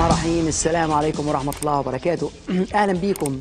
الرحمن الرحيم السلام عليكم ورحمة الله وبركاته أهلا بكم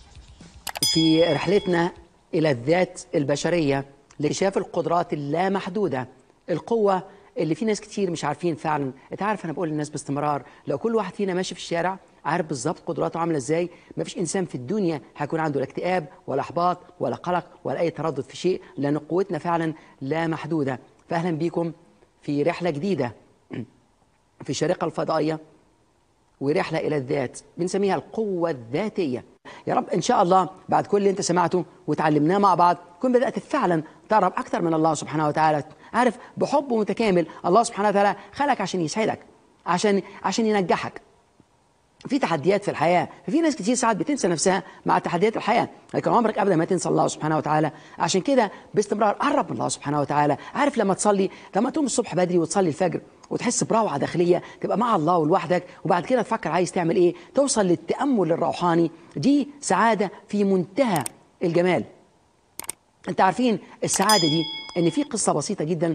في رحلتنا إلى الذات البشرية لاكتشاف القدرات اللامحدودة القوة اللي في ناس كتير مش عارفين فعلا انت عارف انا بقول للناس باستمرار لو كل واحد فينا ماشي في الشارع عارف بالظبط قدراته عامله ازاي مفيش انسان في الدنيا هيكون عنده لا اكتئاب ولا احباط ولا قلق ولا اي تردد في شيء لان قوتنا فعلا لا محدوده فاهلا بكم في رحله جديده في الشارقه الفضائيه ورحله الى الذات بنسميها القوه الذاتيه يا رب ان شاء الله بعد كل اللي انت سمعته وتعلمناه مع بعض تكون بدات فعلا تقرب اكثر من الله سبحانه وتعالى عارف بحبه متكامل الله سبحانه وتعالى خلقك عشان يسعدك عشان عشان ينجحك في تحديات في الحياه ففي ناس كتير ساعات بتنسى نفسها مع تحديات الحياه لكن عمرك ابدا ما تنسى الله سبحانه وتعالى عشان كده باستمرار قرب من الله سبحانه وتعالى عارف لما تصلي لما تقوم الصبح بدري وتصلي الفجر وتحس بروعه داخليه تبقى مع الله ولوحدك وبعد كده تفكر عايز تعمل ايه توصل للتامل الروحاني دي سعاده في منتهى الجمال انت عارفين السعاده دي ان في قصه بسيطه جدا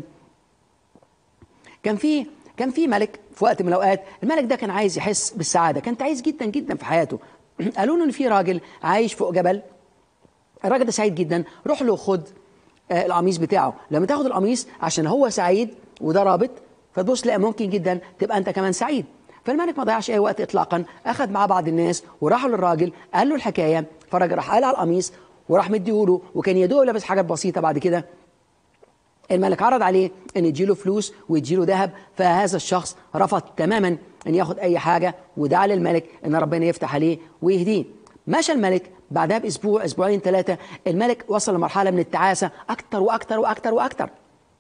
كان في كان في ملك في وقت من الاوقات الملك ده كان عايز يحس بالسعاده كان تعيس جدا جدا في حياته قالوا له ان في راجل عايش فوق جبل الراجل ده سعيد جدا روح له خد آه القميص بتاعه لما تاخد القميص عشان هو سعيد وده رابط فتبص لا ممكن جدا تبقى انت كمان سعيد فالملك ما ضيعش اي وقت اطلاقا اخذ معاه بعض الناس وراحوا للراجل قال له الحكايه فالراجل راح قال على القميص وراح مديهوله وكان يدوق لابس حاجات بسيطه بعد كده الملك عرض عليه ان يديله فلوس ويديله ذهب فهذا الشخص رفض تماما ان ياخد اي حاجه ودعا للملك ان ربنا يفتح عليه ويهديه مشى الملك بعدها باسبوع اسبوعين ثلاثه الملك وصل لمرحله من التعاسه اكتر واكتر واكتر واكتر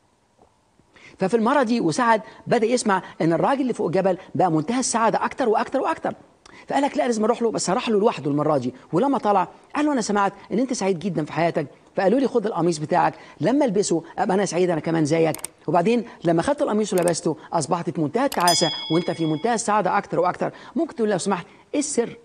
ففي المره دي وسعد بدا يسمع ان الراجل اللي فوق الجبل بقى منتهى السعاده اكتر واكتر واكتر فقال لك لا لازم اروح له بس هروح له لوحده المره دي ولما طلع قال له انا سمعت ان انت سعيد جدا في حياتك فقالوا لي خد القميص بتاعك لما البسه ابقى انا سعيد انا كمان زيك وبعدين لما خدت القميص ولبسته اصبحت في منتهى التعاسه وانت في منتهى السعاده اكتر واكتر ممكن تقول لو سمحت ايه السر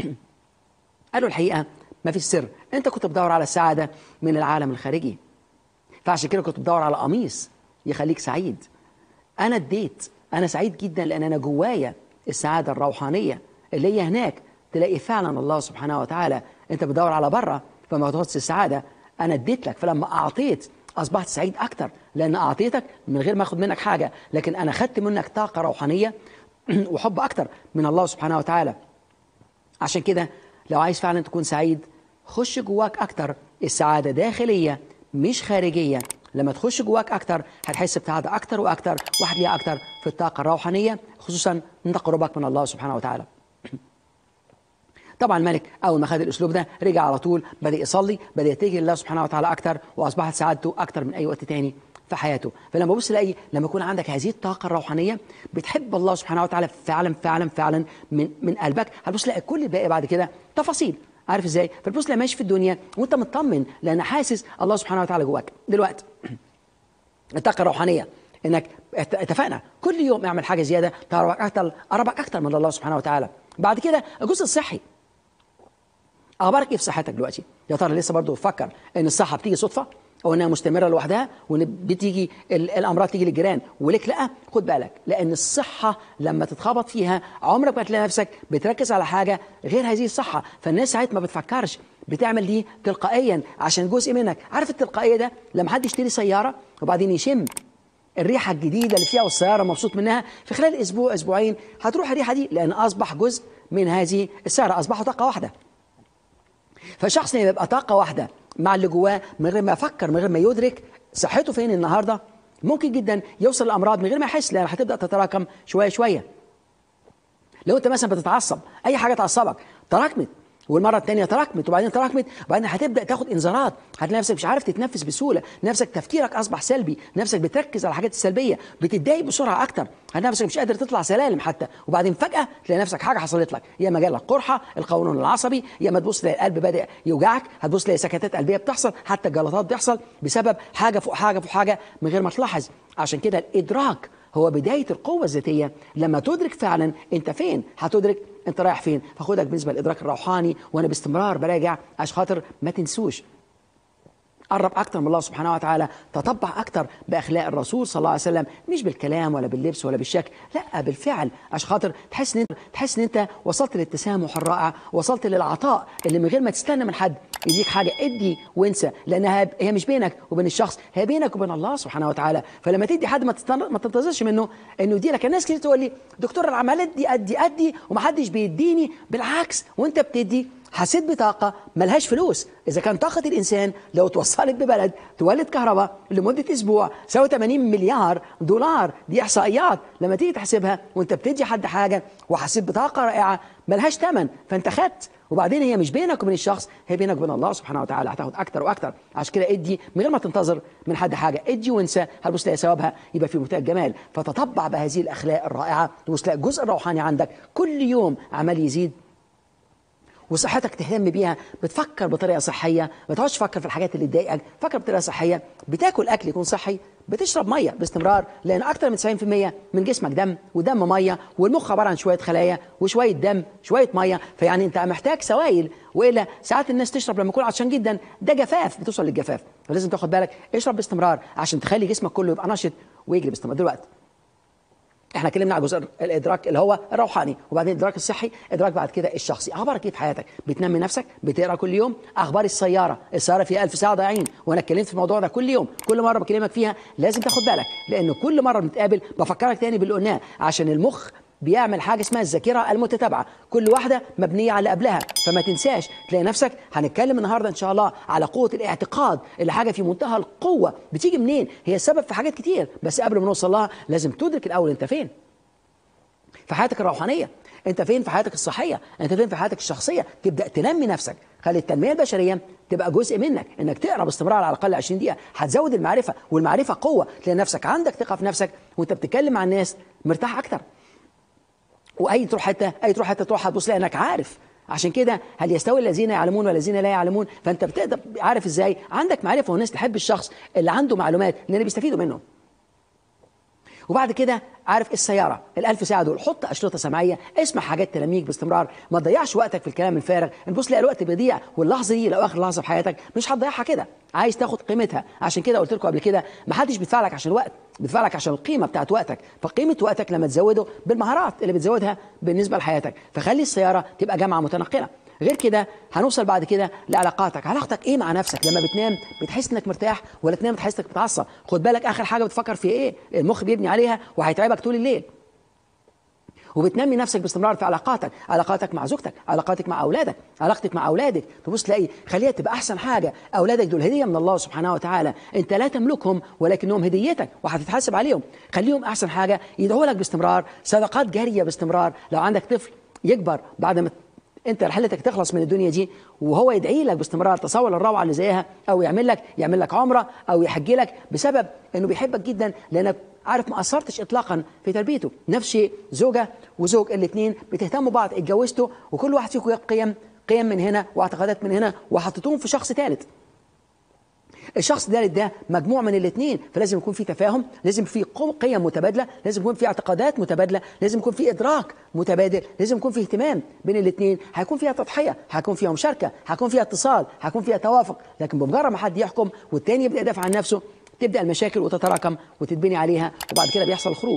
قالوا الحقيقه ما في السر انت كنت بتدور على السعاده من العالم الخارجي فعشان كده كنت بتدور على قميص يخليك سعيد انا اديت انا سعيد جدا لان انا جوايا السعاده الروحانيه اللي هي هناك تلاقي فعلا الله سبحانه وتعالى انت بتدور على بره فما تحصل السعاده انا اديت لك فلما اعطيت اصبحت سعيد اكتر لان اعطيتك من غير ما اخد منك حاجه لكن انا خدت منك طاقه روحانيه وحب اكتر من الله سبحانه وتعالى عشان كده لو عايز فعلا تكون سعيد خش جواك اكتر السعاده داخليه مش خارجيه لما تخش جواك اكتر هتحس بسعاده اكتر واكتر وهتلاقي اكتر في الطاقه الروحانيه خصوصا من تقربك من الله سبحانه وتعالى طبعا الملك اول ما خد الاسلوب ده رجع على طول بدا يصلي بدا يتجه لله سبحانه وتعالى اكتر واصبحت سعادته اكتر من اي وقت تاني في حياته فلما ببص الاقي لما يكون عندك هذه الطاقه الروحانيه بتحب الله سبحانه وتعالى فعلا فعلا فعلا من من قلبك هتبص تلاقي كل الباقي بعد كده تفاصيل عارف ازاي فتبص تلاقي ماشي في الدنيا وانت مطمن لان حاسس الله سبحانه وتعالى جواك دلوقتي الطاقه الروحانيه انك اتفقنا كل يوم اعمل حاجه زياده تقربك اكتر قربك اكتر من الله سبحانه وتعالى بعد كده الجزء الصحي اخبارك ايه في صحتك دلوقتي يا ترى لسه برضه بتفكر ان الصحه بتيجي صدفه او انها مستمره لوحدها وان بتيجي الامراض تيجي للجيران ولك لا خد بالك لان الصحه لما تتخبط فيها عمرك ما تلاقي نفسك بتركز على حاجه غير هذه الصحه فالناس ساعات ما بتفكرش بتعمل دي تلقائيا عشان جزء منك عارف التلقائيه ده لما حد يشتري سياره وبعدين يشم الريحه الجديده اللي فيها والسياره مبسوط منها في خلال اسبوع اسبوعين هتروح الريحه دي لان اصبح جزء من هذه السياره اصبحوا طاقه واحده فالشخص لما يبقى طاقة واحدة مع اللي جواه من غير ما يفكر من غير ما يدرك صحته فين النهاردة ممكن جدا يوصل الأمراض من غير ما يحس لأن هتبدأ تتراكم شوية شوية لو أنت مثلا بتتعصب أي حاجة تعصبك تراكمت والمره الثانيه تراكمت وبعدين تراكمت وبعدين هتبدا تاخد انذارات هتلاقي نفسك مش عارف تتنفس بسهوله نفسك تفكيرك اصبح سلبي نفسك بتركز على الحاجات السلبيه بتتضايق بسرعه اكتر هتلاقي نفسك مش قادر تطلع سلالم حتى وبعدين فجاه تلاقي نفسك حاجه حصلت لك يا اما جالك قرحه القولون العصبي يا اما تبص تلاقي القلب بدا يوجعك هتبص تلاقي سكتات قلبيه بتحصل حتى الجلطات بتحصل بسبب حاجه فوق حاجه فوق حاجه من غير ما تلاحظ عشان كده الادراك هو بدايه القوه الذاتيه لما تدرك فعلا انت فين هتدرك انت رايح فين فخدك بالنسبه للادراك الروحاني وانا باستمرار براجع عشان خاطر ما تنسوش قرب اكتر من الله سبحانه وتعالى تطبع اكتر باخلاق الرسول صلى الله عليه وسلم مش بالكلام ولا باللبس ولا بالشكل لا بالفعل عشان خاطر تحس ان انت تحس ان انت وصلت للتسامح الرائع وصلت للعطاء اللي من غير ما تستنى من حد يديك حاجه ادي وانسى لانها هي مش بينك وبين الشخص هي بينك وبين الله سبحانه وتعالى فلما تدي حد ما تستنى ما تنتظرش منه انه يديلك الناس كتير تقول لي دكتور العمليات دي ادي ادي ومحدش بيديني بالعكس وانت بتدي حسيت بطاقة ملهاش فلوس إذا كان طاقة الإنسان لو توصلت ببلد تولد كهرباء لمدة أسبوع سوى 80 مليار دولار دي إحصائيات لما تيجي تحسبها وأنت بتدي حد حاجة وحسيت بطاقة رائعة ملهاش ثمن فأنت خدت وبعدين هي مش بينك وبين الشخص هي بينك وبين الله سبحانه وتعالى هتاخد اكتر واكتر عشان كده ادي من غير ما تنتظر من حد حاجه ادي وانسى هتبص تلاقي ثوابها يبقى في منتهى الجمال فتطبع بهذه الاخلاق الرائعه تبص تلاقي الجزء الروحاني عندك كل يوم عمال يزيد وصحتك تهتم بيها بتفكر بطريقه صحيه ما تقعدش تفكر في الحاجات اللي تضايقك فكر بطريقه صحيه بتاكل اكل يكون صحي بتشرب ميه باستمرار لان اكثر من 90% من جسمك دم ودم ميه والمخ عباره عن شويه خلايا وشويه دم شويه ميه فيعني انت محتاج سوائل والا ساعات الناس تشرب لما يكون عطشان جدا ده جفاف بتوصل للجفاف فلازم تاخد بالك اشرب باستمرار عشان تخلي جسمك كله يبقى نشط ويجري باستمرار دلوقتي احنا اتكلمنا على جزء الادراك اللي هو الروحاني وبعدين الادراك الصحي ادراك بعد كده الشخصي اخبارك ايه في حياتك بتنمي نفسك بتقرا كل يوم اخبار السياره السياره فيها ألف ساعه ضايعين وانا اتكلمت في الموضوع ده كل يوم كل مره بكلمك فيها لازم تاخد بالك لان كل مره بنتقابل بفكرك تاني باللي قلناه عشان المخ بيعمل حاجه اسمها الذاكره المتتابعه كل واحده مبنيه على اللي قبلها فما تنساش تلاقي نفسك هنتكلم النهارده ان شاء الله على قوه الاعتقاد اللي حاجه في منتهى القوه بتيجي منين هي السبب في حاجات كتير بس قبل ما نوصل لها لازم تدرك الاول انت فين في حياتك الروحانيه انت فين في حياتك الصحيه انت فين في حياتك الشخصيه تبدا تنمي نفسك خلي التنميه البشريه تبقى جزء منك انك تقرا باستمرار على الاقل 20 دقيقه هتزود المعرفه والمعرفه قوه تلاقي نفسك عندك ثقه في نفسك وانت بتتكلم مع الناس مرتاح اكتر واي تروح حته اي تروح حته تروح هتبص لانك عارف عشان كده هل يستوي الذين يعلمون والذين لا يعلمون فانت بتقدر عارف ازاي عندك معرفه والناس تحب الشخص اللي عنده معلومات لان بيستفيدوا منه وبعد كده عارف السياره الألف ساعه دول حط اشرطه سمعيه اسمع حاجات تلاميك باستمرار ما تضيعش وقتك في الكلام الفارغ نبص لاقي الوقت بيضيع واللحظه دي لو اخر لحظه في حياتك مش هتضيعها كده عايز تاخد قيمتها عشان كده قلت لكم قبل كده ما حدش بيدفع لك عشان الوقت بيدفع لك عشان القيمه بتاعت وقتك فقيمه وقتك لما تزوده بالمهارات اللي بتزودها بالنسبه لحياتك فخلي السياره تبقى جامعه متنقله غير كده هنوصل بعد كده لعلاقاتك علاقتك ايه مع نفسك لما بتنام بتحس انك مرتاح ولا تنام بتحس انك متعصب خد بالك اخر حاجه بتفكر في ايه المخ بيبني عليها وهيتعبك طول الليل وبتنمي نفسك باستمرار في علاقاتك علاقاتك مع زوجتك علاقاتك مع اولادك علاقتك مع اولادك تبص تلاقي خليها تبقى احسن حاجه اولادك دول هديه من الله سبحانه وتعالى انت لا تملكهم ولكنهم هديتك وهتتحاسب عليهم خليهم احسن حاجه يدعوا لك باستمرار صدقات جاريه باستمرار لو عندك طفل يكبر بعد ما انت رحلتك تخلص من الدنيا دي وهو يدعي لك باستمرار تصور الروعه اللي زيها او يعمل لك يعمل لك عمره او يحج لك بسبب انه بيحبك جدا لانك عارف ما اثرتش اطلاقا في تربيته نفس الشيء زوجه وزوج الاثنين بتهتموا بعض اتجوزتوا وكل واحد فيكم قيم قيم من هنا واعتقادات من هنا وحطيتوهم في شخص ثالث الشخص ده ده مجموع من الاثنين فلازم يكون في تفاهم لازم في قيم متبادله لازم يكون في اعتقادات متبادله لازم يكون في ادراك متبادل لازم يكون في اهتمام بين الاثنين هيكون فيها تضحيه هيكون فيها مشاركه هيكون فيها اتصال هيكون فيها توافق لكن بمجرد ما حد يحكم والتاني يبدا يدافع عن نفسه تبدا المشاكل وتتراكم وتتبني عليها وبعد كده بيحصل خروج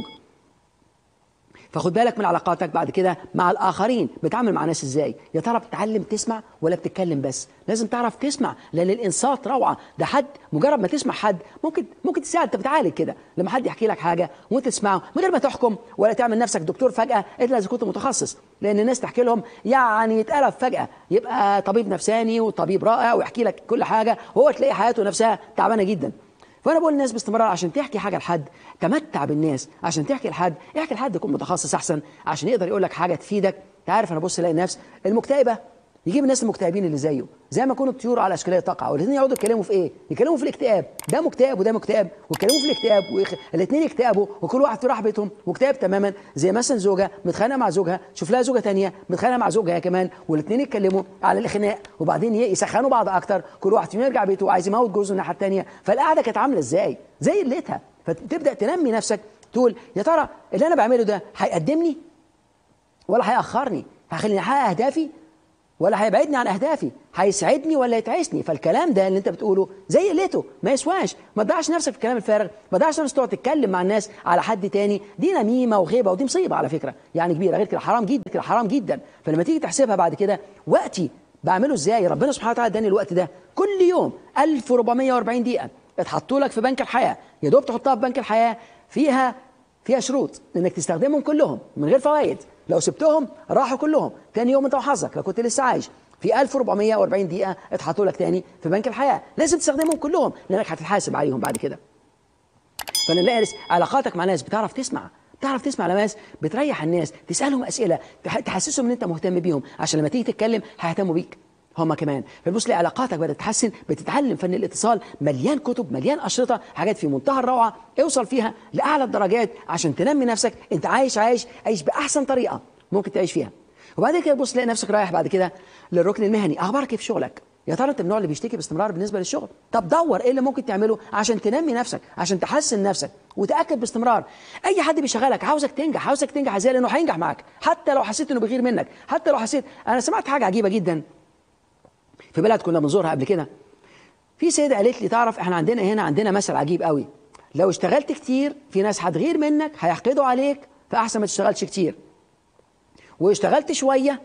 فخد بالك من علاقاتك بعد كده مع الاخرين بتعامل مع ناس ازاي يا ترى بتتعلم تسمع ولا بتتكلم بس لازم تعرف تسمع لان الانصات روعه ده حد مجرد ما تسمع حد ممكن ممكن تساعد انت بتعالج كده لما حد يحكي لك حاجه وانت تسمعه من غير ما تحكم ولا تعمل نفسك دكتور فجاه الا اذا كنت متخصص لان الناس تحكي لهم يعني يتقلب فجاه يبقى طبيب نفساني وطبيب رائع ويحكي لك كل حاجه وهو تلاقي حياته نفسها تعبانه جدا فانا بقول للناس باستمرار عشان تحكي حاجه لحد تمتع بالناس عشان تحكي لحد احكي لحد يكون متخصص احسن عشان يقدر يقول لك حاجه تفيدك انت عارف انا بص الاقي الناس المكتئبه يجيب الناس المكتئبين اللي زيه زي ما يكونوا الطيور على اشكاليه تقع والاثنين يقعدوا يتكلموا في ايه يتكلموا في الاكتئاب ده مكتئب وده مكتئب ويتكلموا في الاكتئاب ويخ... الاثنين يكتئبوا وكل واحد في راح بيتهم مكتئب تماما زي مثلا زوجه متخانقه مع زوجها شوف لها زوجه ثانيه متخانقه مع زوجها كمان والاثنين يتكلموا على الخناق وبعدين يسخنوا بعض اكتر كل واحد فيهم يرجع بيته وعايز يموت جوزه الناحيه الثانيه فالقعده كانت عامله ازاي زي قلتها فتبدا تنمي نفسك تقول يا ترى اللي انا بعمله ده هيقدمني ولا هيأخرني هيخليني احقق اهدافي ولا هيبعدني عن اهدافي هيسعدني ولا يتعسني فالكلام ده اللي انت بتقوله زي قلته ما يسواش ما تضيعش نفسك في الكلام الفارغ ما تضيعش نفسك تقعد تتكلم مع الناس على حد تاني دي نميمه وغيبه ودي مصيبه على فكره يعني كبيره غير كده حرام جدا كده حرام جدا فلما تيجي تحسبها بعد كده وقتي بعمله ازاي ربنا سبحانه وتعالى اداني الوقت ده كل يوم 1440 دقيقه اتحطوا لك في بنك الحياه يا دوب تحطها في بنك الحياه فيها فيها شروط انك تستخدمهم كلهم من غير فوائد لو سبتهم راحوا كلهم تاني يوم انت وحظك لو كنت لسه عايش في 1440 دقيقه اتحطوا لك تاني في بنك الحياه لازم تستخدمهم كلهم لانك هتتحاسب عليهم بعد كده فنلاقي علاقاتك مع ناس بتعرف تسمع بتعرف تسمع ناس بتريح الناس تسالهم اسئله تحسسهم ان انت مهتم بيهم عشان لما تيجي تتكلم هيهتموا بيك هما كمان فبص لي علاقاتك بدات تتحسن بتتعلم فن الاتصال مليان كتب مليان اشرطه حاجات في منتهى الروعه اوصل فيها لاعلى الدرجات عشان تنمي نفسك انت عايش عايش عيش باحسن طريقه ممكن تعيش فيها وبعد كده تبص تلاقي نفسك رايح بعد كده للركن المهني اخبارك ايه في شغلك يا ترى انت من النوع اللي بيشتكي باستمرار بالنسبه للشغل طب دور ايه اللي ممكن تعمله عشان تنمي نفسك عشان تحسن نفسك وتاكد باستمرار اي حد بيشغلك عاوزك تنجح عاوزك تنجح ازاي لانه هينجح معاك حتى لو حسيت انه بيغير منك حتى لو حسيت انا سمعت حاجه عجيبه جدا في بلد كنا بنزورها قبل كده في سيدة قالت لي تعرف احنا عندنا هنا عندنا مثل عجيب قوي لو اشتغلت كتير في ناس هتغير منك هيحقدوا عليك فاحسن ما تشتغلش كتير واشتغلت شويه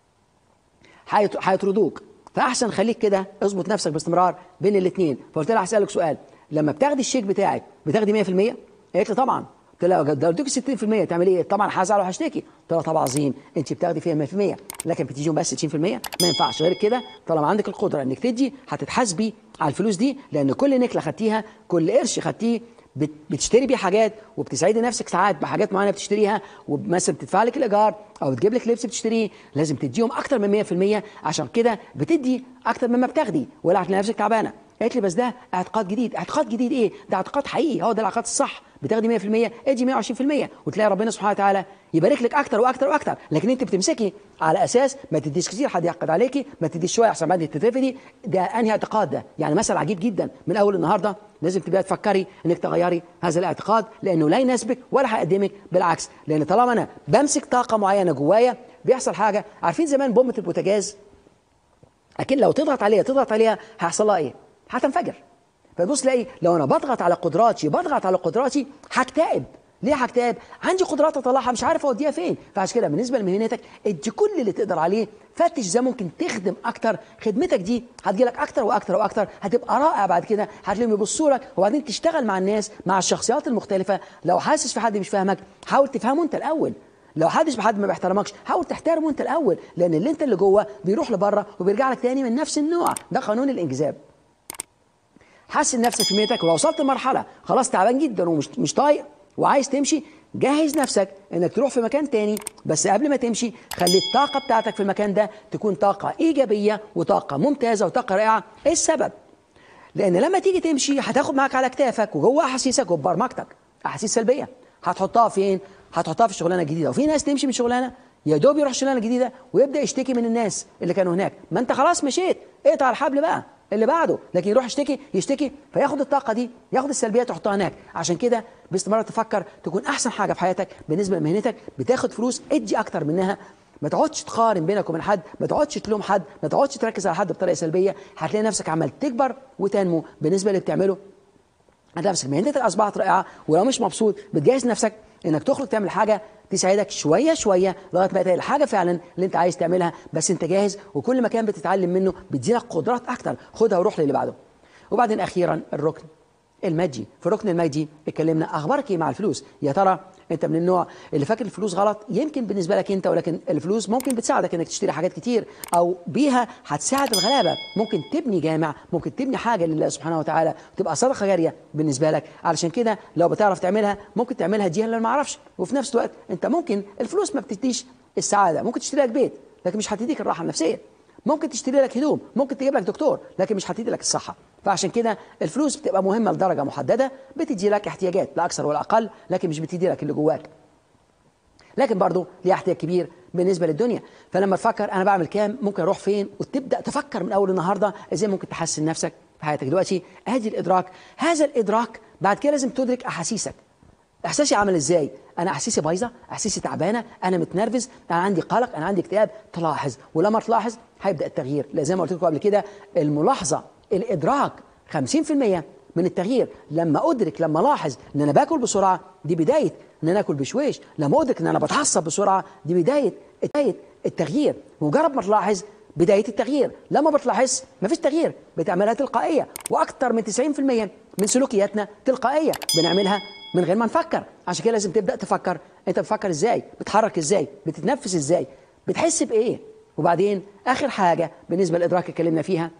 هيطردوك فاحسن خليك كده اظبط نفسك باستمرار بين الاثنين فقلت لها هسالك سؤال لما بتاخدي الشيك بتاعك بتاخدي 100% قالت لي طبعا قلت لها ده اديك 60% تعمل ايه؟ طبعا هزعل وهشتكي قلت لها طبعا عظيم انت بتاخدي فيها 100% لكن بتديهم بس 60% ما ينفعش غير كده طالما عندك القدره انك تدي هتتحاسبي على الفلوس دي لان كل نكله خدتيها كل قرش خدتيه بتشتري بيه حاجات وبتسعدي نفسك ساعات بحاجات معينه بتشتريها ومثلا بتدفع لك الايجار او بتجيب لك لبس بتشتريه لازم تديهم اكتر من 100% عشان كده بتدي اكتر مما بتاخدي ولا هتلاقي نفسك تعبانه قالت لي بس ده اعتقاد جديد اعتقاد جديد ايه ده اعتقاد حقيقي هو ده الاعتقاد الصح بتاخدي 100% ادي 120% وتلاقي ربنا سبحانه وتعالى يبارك لك اكتر واكتر واكتر لكن انت بتمسكي على اساس ما تديش كتير حد يعقد عليكي ما تديش شويه احسن بعدين تترفدي ده انهي اعتقاد ده يعني مثل عجيب جدا من اول النهارده لازم تبداي تفكري انك تغيري هذا الاعتقاد لانه لا يناسبك ولا هيقدمك بالعكس لان طالما انا بمسك طاقه معينه جوايا بيحصل حاجه عارفين زمان بومه البوتاجاز اكيد لو تضغط عليها تضغط عليها هيحصل لها ايه هتنفجر فتبص تلاقي لو انا بضغط على قدراتي بضغط على قدراتي هكتئب ليه هكتئب؟ عندي قدرات اطلعها مش عارف اوديها فين فعشان كده بالنسبه لمهنتك ادي كل اللي تقدر عليه فتش ازاي ممكن تخدم اكتر خدمتك دي هتجيلك اكتر واكتر واكتر هتبقى رائع بعد كده هتلاقيهم يبصوا لك وبعدين تشتغل مع الناس مع الشخصيات المختلفه لو حاسس في حد مش فاهمك حاول تفهمه انت الاول لو حدش بحد ما بيحترمكش حاول تحترمه انت الاول لان اللي انت اللي جوه بيروح لبره وبيرجع لك تاني من نفس النوع ده قانون الانجذاب حسن نفسك في ميتك ولو وصلت لمرحله خلاص تعبان جدا ومش مش طايق وعايز تمشي جهز نفسك انك تروح في مكان تاني بس قبل ما تمشي خلي الطاقه بتاعتك في المكان ده تكون طاقه ايجابيه وطاقه ممتازه وطاقه رائعه ايه السبب لان لما تيجي تمشي هتاخد معاك على كتافك وجوه احاسيسك وبرمجتك احاسيس سلبيه هتحطها فين هتحطها في الشغلانه الجديده وفي ناس تمشي من شغلانه يا دوب يروح شغلانه جديده ويبدا يشتكي من الناس اللي كانوا هناك ما انت خلاص مشيت اقطع الحبل بقى اللي بعده لكن يروح يشتكي يشتكي فياخد الطاقه دي ياخد السلبيات يحطها هناك عشان كده باستمرار تفكر تكون احسن حاجه في حياتك بالنسبه لمهنتك بتاخد فلوس ادي اكتر منها ما تقعدش تقارن بينك وبين حد ما تقعدش تلوم حد ما تقعدش تركز على حد بطريقه سلبيه هتلاقي نفسك عمال تكبر وتنمو بالنسبه اللي بتعمله هتلاقي نفسك مهنتك اصبحت رائعه ولو مش مبسوط بتجهز نفسك انك تخرج تعمل حاجه تساعدك شويه شويه لغايه ما تلاقي الحاجه فعلا اللي انت عايز تعملها بس انت جاهز وكل مكان بتتعلم منه بيديلك قدرات اكتر خدها وروح للي بعده وبعدين اخيرا الركن المادي في الركن المادي اتكلمنا اخبارك ايه مع الفلوس يا ترى انت من النوع اللي فاكر الفلوس غلط يمكن بالنسبه لك انت ولكن الفلوس ممكن بتساعدك انك تشتري حاجات كتير او بيها هتساعد الغلابه ممكن تبني جامع ممكن تبني حاجه لله سبحانه وتعالى تبقى صدقه جاريه بالنسبه لك علشان كده لو بتعرف تعملها ممكن تعملها دي اللي ما اعرفش وفي نفس الوقت انت ممكن الفلوس ما بتديش السعاده ممكن تشتري لك بيت لكن مش هتديك الراحه النفسيه ممكن تشتري لك هدوم ممكن تجيب لك دكتور لكن مش هتدي لك الصحه فعشان كده الفلوس بتبقى مهمه لدرجه محدده بتدي لك احتياجات لا اكثر ولا اقل لكن مش بتدي لك اللي جواك لكن برضه ليها احتياج كبير بالنسبه للدنيا فلما تفكر انا بعمل كام ممكن اروح فين وتبدا تفكر من اول النهارده ازاي ممكن تحسن نفسك في حياتك دلوقتي ادي الادراك هذا الادراك بعد كده لازم تدرك احاسيسك احساسي عامل ازاي انا احاسيسي بايظه احاسيسي تعبانه انا متنرفز انا عندي قلق انا عندي اكتئاب تلاحظ ولما تلاحظ هيبدا التغيير لا زي ما قلت لكم قبل كده الملاحظه الادراك 50% من التغيير لما ادرك لما الاحظ ان انا باكل بسرعه دي بدايه ان انا اكل بشويش لما ادرك ان انا بتعصب بسرعه دي بدايه بدايه التغيير مجرد ما تلاحظ بدايه التغيير لما بتلاحظ مفيش تغيير بتعملها تلقائيه واكثر من 90% من سلوكياتنا تلقائيه بنعملها من غير ما نفكر عشان كده لازم تبدا تفكر انت بتفكر ازاي بتتحرك ازاي بتتنفس ازاي بتحس بايه وبعدين اخر حاجه بالنسبه للادراك اللي اتكلمنا فيها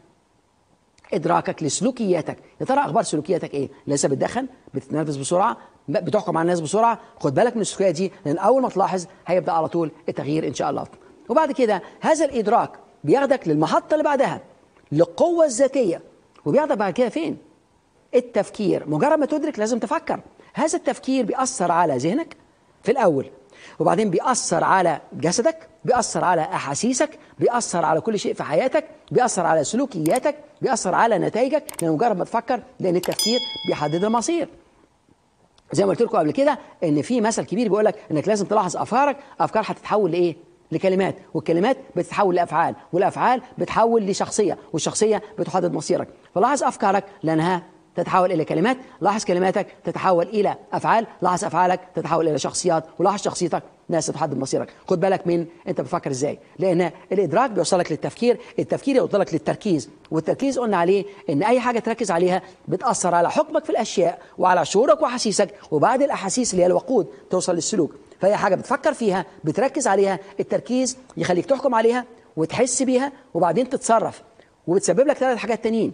ادراكك لسلوكياتك يا ترى اخبار سلوكياتك ايه لسه بتدخن بتتنرفز بسرعه بتحكم على الناس بسرعه خد بالك من السلوكيات دي لان اول ما تلاحظ هيبدا على طول التغيير ان شاء الله وبعد كده هذا الادراك بياخدك للمحطه اللي بعدها للقوه الذاتيه وبياخدك بعد كده فين التفكير مجرد ما تدرك لازم تفكر هذا التفكير بيأثر على ذهنك في الأول وبعدين بيأثر على جسدك بيأثر على أحاسيسك بيأثر على كل شيء في حياتك بيأثر على سلوكياتك بيأثر على نتائجك لأن مجرد ما تفكر لأن التفكير بيحدد المصير زي ما قلت لكم قبل كده ان في مثل كبير بيقول لك انك لازم تلاحظ افكارك افكار هتتحول لايه لكلمات والكلمات بتتحول لافعال والافعال بتحول لشخصيه والشخصيه بتحدد مصيرك فلاحظ افكارك لانها تتحول الى كلمات لاحظ كلماتك تتحول الى افعال لاحظ افعالك تتحول الى شخصيات ولاحظ شخصيتك ناس تحدد مصيرك خد بالك من انت بتفكر ازاي لان الادراك بيوصلك للتفكير التفكير يوصلك للتركيز والتركيز قلنا عليه ان اي حاجه تركز عليها بتاثر على حكمك في الاشياء وعلى شعورك واحاسيسك وبعد الاحاسيس اللي هي الوقود توصل للسلوك فهي حاجه بتفكر فيها بتركز عليها التركيز يخليك تحكم عليها وتحس بيها وبعدين تتصرف وبتسبب لك ثلاث حاجات تانيين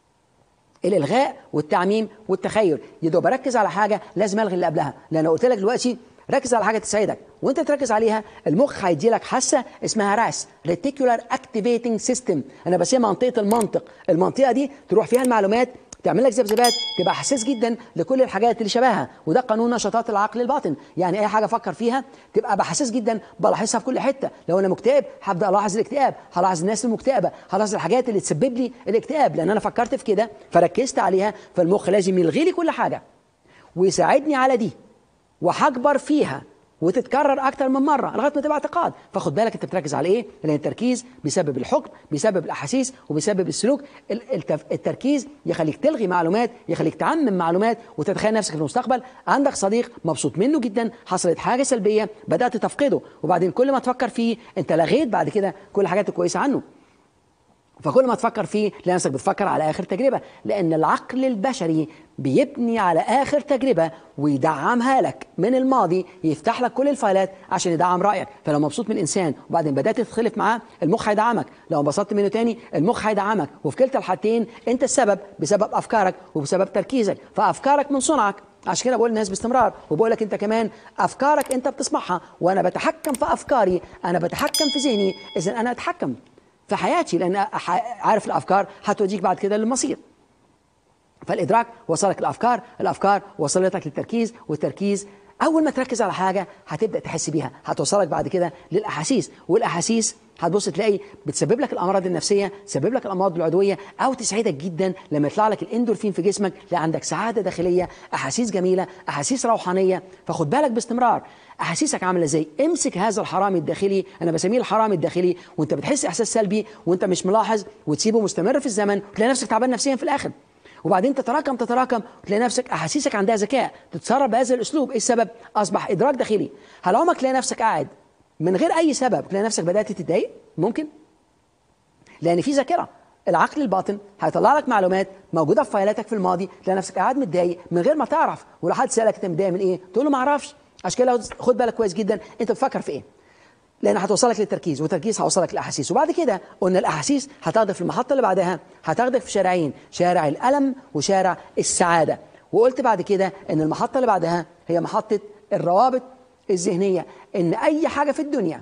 الالغاء والتعميم والتخيل يدو بركز على حاجه لازم الغي اللي قبلها لان قلت لك دلوقتي ركز على حاجه تسعدك وانت تركز عليها المخ هيدي لك حاسه اسمها راس ريتيكولار اكتيفيتنج سيستم انا بسميها منطقه المنطق المنطقه دي تروح فيها المعلومات تعمل لك ذبذبات تبقى حساس جدا لكل الحاجات اللي شبهها وده قانون نشاطات العقل الباطن يعني اي حاجه افكر فيها تبقى بحساس جدا بلاحظها في كل حته لو انا مكتئب هبدا الاحظ الاكتئاب هلاحظ الناس المكتئبه هلاحظ الحاجات اللي تسبب لي الاكتئاب لان انا فكرت في كده فركزت عليها فالمخ لازم يلغي لي كل حاجه ويساعدني على دي وهكبر فيها وتتكرر اكتر من مره لغايه ما تبقى اعتقاد فخد بالك انت بتركز على ايه لان التركيز بيسبب الحكم بيسبب الاحاسيس وبيسبب السلوك التركيز يخليك تلغي معلومات يخليك تعمم معلومات وتتخيل نفسك في المستقبل عندك صديق مبسوط منه جدا حصلت حاجه سلبيه بدات تفقده وبعدين كل ما تفكر فيه انت لغيت بعد كده كل الحاجات الكويسه عنه فكل ما تفكر فيه تلاقي نفسك بتفكر على اخر تجربه لان العقل البشري بيبني على اخر تجربه ويدعمها لك من الماضي يفتح لك كل الفايلات عشان يدعم رايك فلو مبسوط من انسان وبعدين بدات تتخلف معاه المخ هيدعمك لو انبسطت منه تاني المخ هيدعمك وفي كلتا الحالتين انت السبب بسبب افكارك وبسبب تركيزك فافكارك من صنعك عشان كده بقول للناس باستمرار وبقول لك انت كمان افكارك انت بتصنعها وانا بتحكم في افكاري انا بتحكم في ذهني اذا انا اتحكم في حياتي لان عارف الافكار هتوديك بعد كده للمصير فالادراك وصلك الافكار الافكار وصلتك للتركيز والتركيز اول ما تركز على حاجه هتبدا تحس بيها هتوصلك بعد كده للاحاسيس والاحاسيس هتبص تلاقي بتسبب لك الامراض النفسيه تسبب لك الامراض العضويه او تسعدك جدا لما يطلع لك الاندورفين في جسمك تلاقي عندك سعاده داخليه احاسيس جميله احاسيس روحانيه فخد بالك باستمرار احاسيسك عامله ازاي امسك هذا الحرامي الداخلي انا بسميه الحرامي الداخلي وانت بتحس احساس سلبي وانت مش ملاحظ وتسيبه مستمر في الزمن وتلاقي نفسك تعبان نفسيا في الاخر وبعدين تتراكم تتراكم وتلاقي نفسك احاسيسك عندها ذكاء تتصرف بهذا الاسلوب ايه السبب اصبح ادراك داخلي هل عمرك تلاقي نفسك قاعد من غير اي سبب تلاقي نفسك بدات تتضايق ممكن لان في ذاكره العقل الباطن هيطلع لك معلومات موجوده في فايلاتك في الماضي تلاقي نفسك قاعد متضايق من غير ما تعرف ولو حد سالك انت متضايق من ايه تقول له ما اعرفش عشان كده خد بالك كويس جدا انت بتفكر في ايه لان هتوصلك للتركيز والتركيز هيوصلك للاحاسيس وبعد كده قلنا الاحاسيس هتاخدك في المحطه اللي بعدها هتاخدك في شارعين شارع الالم وشارع السعاده وقلت بعد كده ان المحطه اللي بعدها هي محطه الروابط الذهنيه ان اي حاجه في الدنيا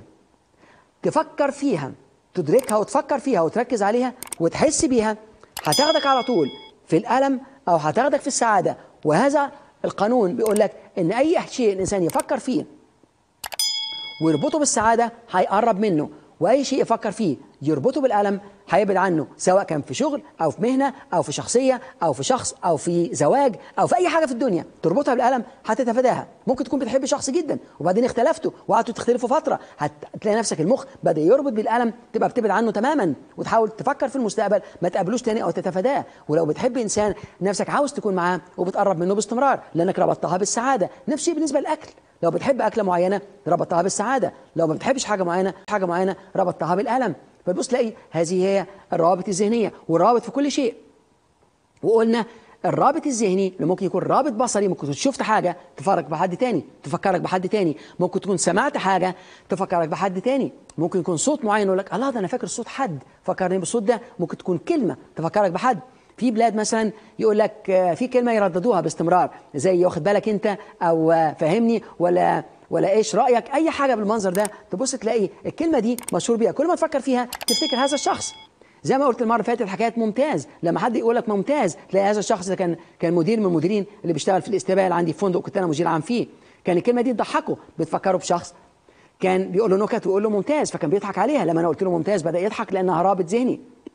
تفكر فيها تدركها وتفكر فيها وتركز عليها وتحس بيها هتاخدك على طول في الالم او هتاخدك في السعاده وهذا القانون بيقول لك ان اي شيء الانسان يفكر فيه ويربطه بالسعاده هيقرب منه واي شيء يفكر فيه يربطه بالالم هيبعد عنه سواء كان في شغل او في مهنه او في شخصيه او في شخص او في زواج او في اي حاجه في الدنيا تربطها بالالم هتتفاداها ممكن تكون بتحب شخص جدا وبعدين اختلفتوا وقعدتوا تختلفوا فتره هتلاقي نفسك المخ بدا يربط بالالم تبقى بتبعد عنه تماما وتحاول تفكر في المستقبل ما تقابلوش تاني او تتفاداه ولو بتحب انسان نفسك عاوز تكون معاه وبتقرب منه باستمرار لانك ربطتها بالسعاده نفس الشيء بالنسبه للاكل لو بتحب اكله معينه ربطتها بالسعاده لو ما بتحبش حاجه معينه حاجه معينه ربطتها بالالم فتبص تلاقي هذه هي الروابط الذهنيه والروابط في كل شيء وقلنا الرابط الذهني اللي ممكن يكون رابط بصري ممكن تكون شفت حاجه تفكرك بحد تاني تفكرك بحد تاني ممكن تكون سمعت حاجه تفكرك بحد تاني ممكن يكون صوت معين يقول لك الله ده انا فاكر صوت حد فكرني بالصوت ده ممكن تكون كلمه تفكرك بحد في بلاد مثلا يقول لك في كلمه يرددوها باستمرار زي واخد بالك انت او فهمني ولا ولا ايش رايك اي حاجه بالمنظر ده تبص تلاقي الكلمه دي مشهور بيها كل ما تفكر فيها تفتكر هذا الشخص زي ما قلت المره اللي فاتت حكايه ممتاز لما حد يقول لك ممتاز تلاقي هذا الشخص ده كان كان مدير من المديرين اللي بيشتغل في الاستقبال عندي في فندق كنت انا مدير عام فيه كان الكلمه دي تضحكه بتفكره بشخص كان بيقول له نكت ويقول له ممتاز فكان بيضحك عليها لما انا قلت له ممتاز بدا يضحك لانها رابط ذهني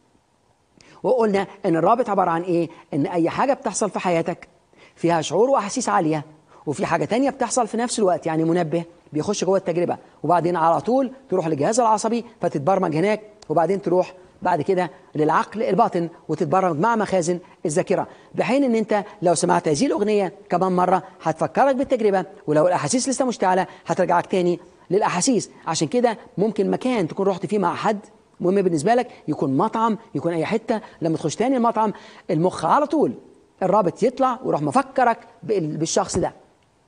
وقلنا ان الرابط عباره عن ايه ان اي حاجه بتحصل في حياتك فيها شعور واحاسيس عاليه وفي حاجه تانية بتحصل في نفس الوقت يعني منبه بيخش جوه التجربه وبعدين على طول تروح للجهاز العصبي فتتبرمج هناك وبعدين تروح بعد كده للعقل الباطن وتتبرمج مع مخازن الذاكره بحين ان انت لو سمعت هذه الاغنيه كمان مره هتفكرك بالتجربه ولو الاحاسيس لسه مشتعله هترجعك تاني للاحاسيس عشان كده ممكن مكان تكون رحت فيه مع حد مهم بالنسبه لك يكون مطعم يكون اي حته لما تخش تاني المطعم المخ على طول الرابط يطلع ويروح مفكرك بالشخص ده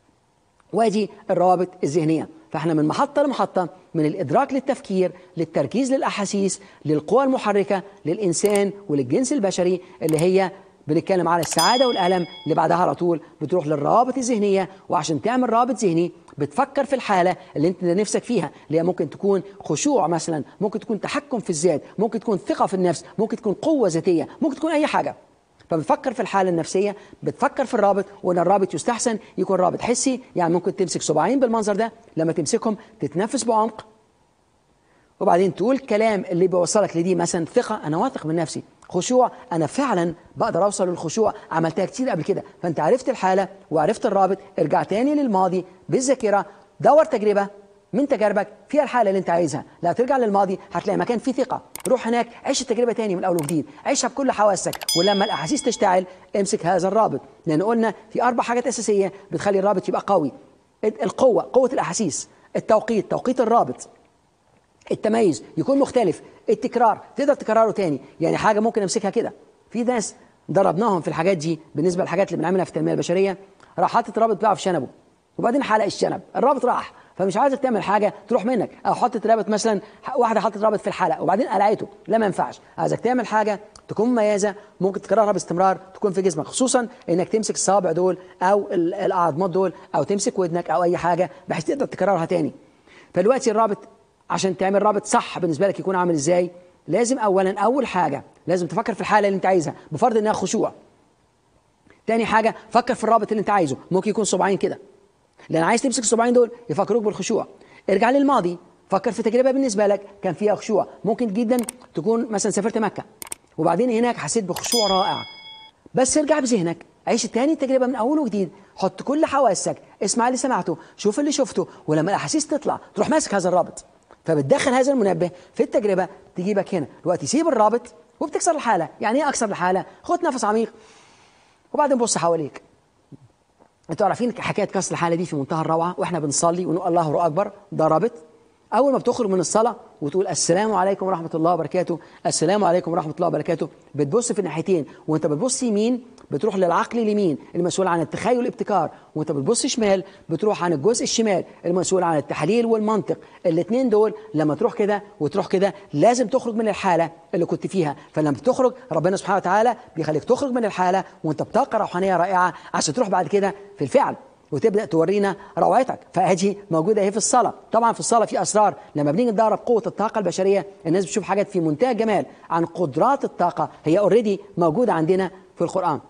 وادي الروابط الذهنيه فاحنا من محطه لمحطه من الادراك للتفكير للتركيز للاحاسيس للقوى المحركه للانسان وللجنس البشري اللي هي بنتكلم على السعاده والالم اللي بعدها على طول بتروح للروابط الذهنيه وعشان تعمل رابط ذهني بتفكر في الحاله اللي انت نفسك فيها اللي هي ممكن تكون خشوع مثلا ممكن تكون تحكم في الذات ممكن تكون ثقه في النفس ممكن تكون قوه ذاتيه ممكن تكون اي حاجه فبتفكر في الحاله النفسيه بتفكر في الرابط وان الرابط يستحسن يكون رابط حسي يعني ممكن تمسك صباعين بالمنظر ده لما تمسكهم تتنفس بعمق وبعدين تقول كلام اللي بيوصلك لدي مثلا ثقه انا واثق من نفسي خشوع انا فعلا بقدر اوصل للخشوع عملتها كتير قبل كده فانت عرفت الحاله وعرفت الرابط ارجع تاني للماضي بالذاكره دور تجربه من تجاربك فيها الحاله اللي انت عايزها لا ترجع للماضي هتلاقي مكان فيه ثقه روح هناك عيش التجربه تاني من اول وجديد عيشها بكل حواسك ولما الاحاسيس تشتعل امسك هذا الرابط لان قلنا في اربع حاجات اساسيه بتخلي الرابط يبقى قوي القوه قوه الاحاسيس التوقيت توقيت الرابط التميز يكون مختلف التكرار تقدر تكرره تاني يعني حاجه ممكن امسكها كده في ناس ضربناهم في الحاجات دي بالنسبه للحاجات اللي بنعملها في التنميه البشريه راح حاطط رابط بقى في شنبه وبعدين حلق الشنب الرابط راح فمش عايزك تعمل حاجه تروح منك او حطت رابط مثلا واحده حطت رابط في الحلقه وبعدين قلعته لا ما ينفعش عايزك تعمل حاجه تكون مميزه ممكن تكررها باستمرار تكون في جسمك خصوصا انك تمسك الصوابع دول او الاعضمات دول او تمسك ودنك او اي حاجه بحيث تقدر تكررها تاني فدلوقتي الرابط عشان تعمل رابط صح بالنسبه لك يكون عامل ازاي لازم اولا اول حاجه لازم تفكر في الحاله اللي انت عايزها بفرض انها خشوع تاني حاجه فكر في الرابط اللي انت عايزه ممكن يكون صباعين كده لان عايز تمسك الصباعين دول يفكروك بالخشوع ارجع للماضي فكر في تجربه بالنسبه لك كان فيها خشوع ممكن جدا تكون مثلا سافرت مكه وبعدين هناك حسيت بخشوع رائع بس ارجع بذهنك عيش تاني التجربه من اول وجديد حط كل حواسك اسمع اللي سمعته شوف اللي شفته ولما الاحاسيس تطلع تروح ماسك هذا الرابط فبتدخل هذا المنبه في التجربه تجيبك هنا دلوقتي سيب الرابط وبتكسر الحاله يعني ايه اكسر الحاله خد نفس عميق وبعدين بص حواليك انتوا عارفين حكايه كسر الحاله دي في منتهى الروعه واحنا بنصلي ونقول الله اكبر ده رابط اول ما بتخرج من الصلاه وتقول السلام عليكم ورحمه الله وبركاته السلام عليكم ورحمه الله وبركاته بتبص في الناحيتين وانت بتبص يمين بتروح للعقل اليمين المسؤول عن التخيل والابتكار وانت بتبص شمال بتروح عن الجزء الشمال المسؤول عن التحليل والمنطق الاثنين دول لما تروح كده وتروح كده لازم تخرج من الحاله اللي كنت فيها فلما بتخرج ربنا سبحانه وتعالى بيخليك تخرج من الحاله وانت بطاقه روحانيه رائعه عشان تروح بعد كده في الفعل وتبدا تورينا روعتك فهذه موجوده اهي في الصلاه طبعا في الصلاه في اسرار لما بنيجي ندرب قوه الطاقه البشريه الناس بتشوف حاجات في منتهى الجمال عن قدرات الطاقه هي اوريدي موجوده عندنا في القران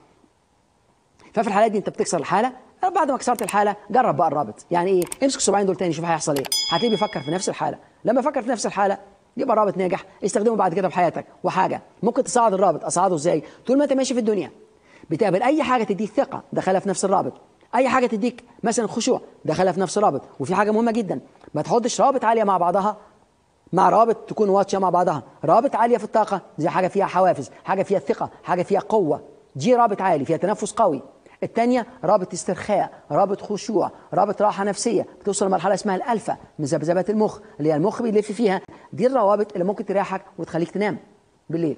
ففي الحالات دي انت بتكسر الحاله بعد ما كسرت الحاله جرب بقى الرابط يعني ايه امسك الصباعين دول تاني شوف هيحصل ايه هتلاقيه بيفكر في نفس الحاله لما يفكر في نفس الحاله يبقى رابط ناجح استخدمه بعد كده في حياتك وحاجه ممكن تصعد الرابط اصعده ازاي طول ما انت ماشي في الدنيا بتقابل اي حاجه تديك ثقه دخلها في نفس الرابط اي حاجه تديك مثلا خشوع دخلها في نفس الرابط وفي حاجه مهمه جدا ما تحطش رابط عاليه مع بعضها مع رابط تكون واطيه مع بعضها رابط عاليه في الطاقه زي حاجه فيها حوافز حاجه فيها ثقه حاجه فيها قوه دي رابط عالي فيها تنفس قوي الثانية رابط استرخاء رابط خشوع رابط راحة نفسية بتوصل لمرحلة اسمها الألفا من ذبذبات المخ اللي هي المخ بيلف فيها دي الروابط اللي ممكن تريحك وتخليك تنام بالليل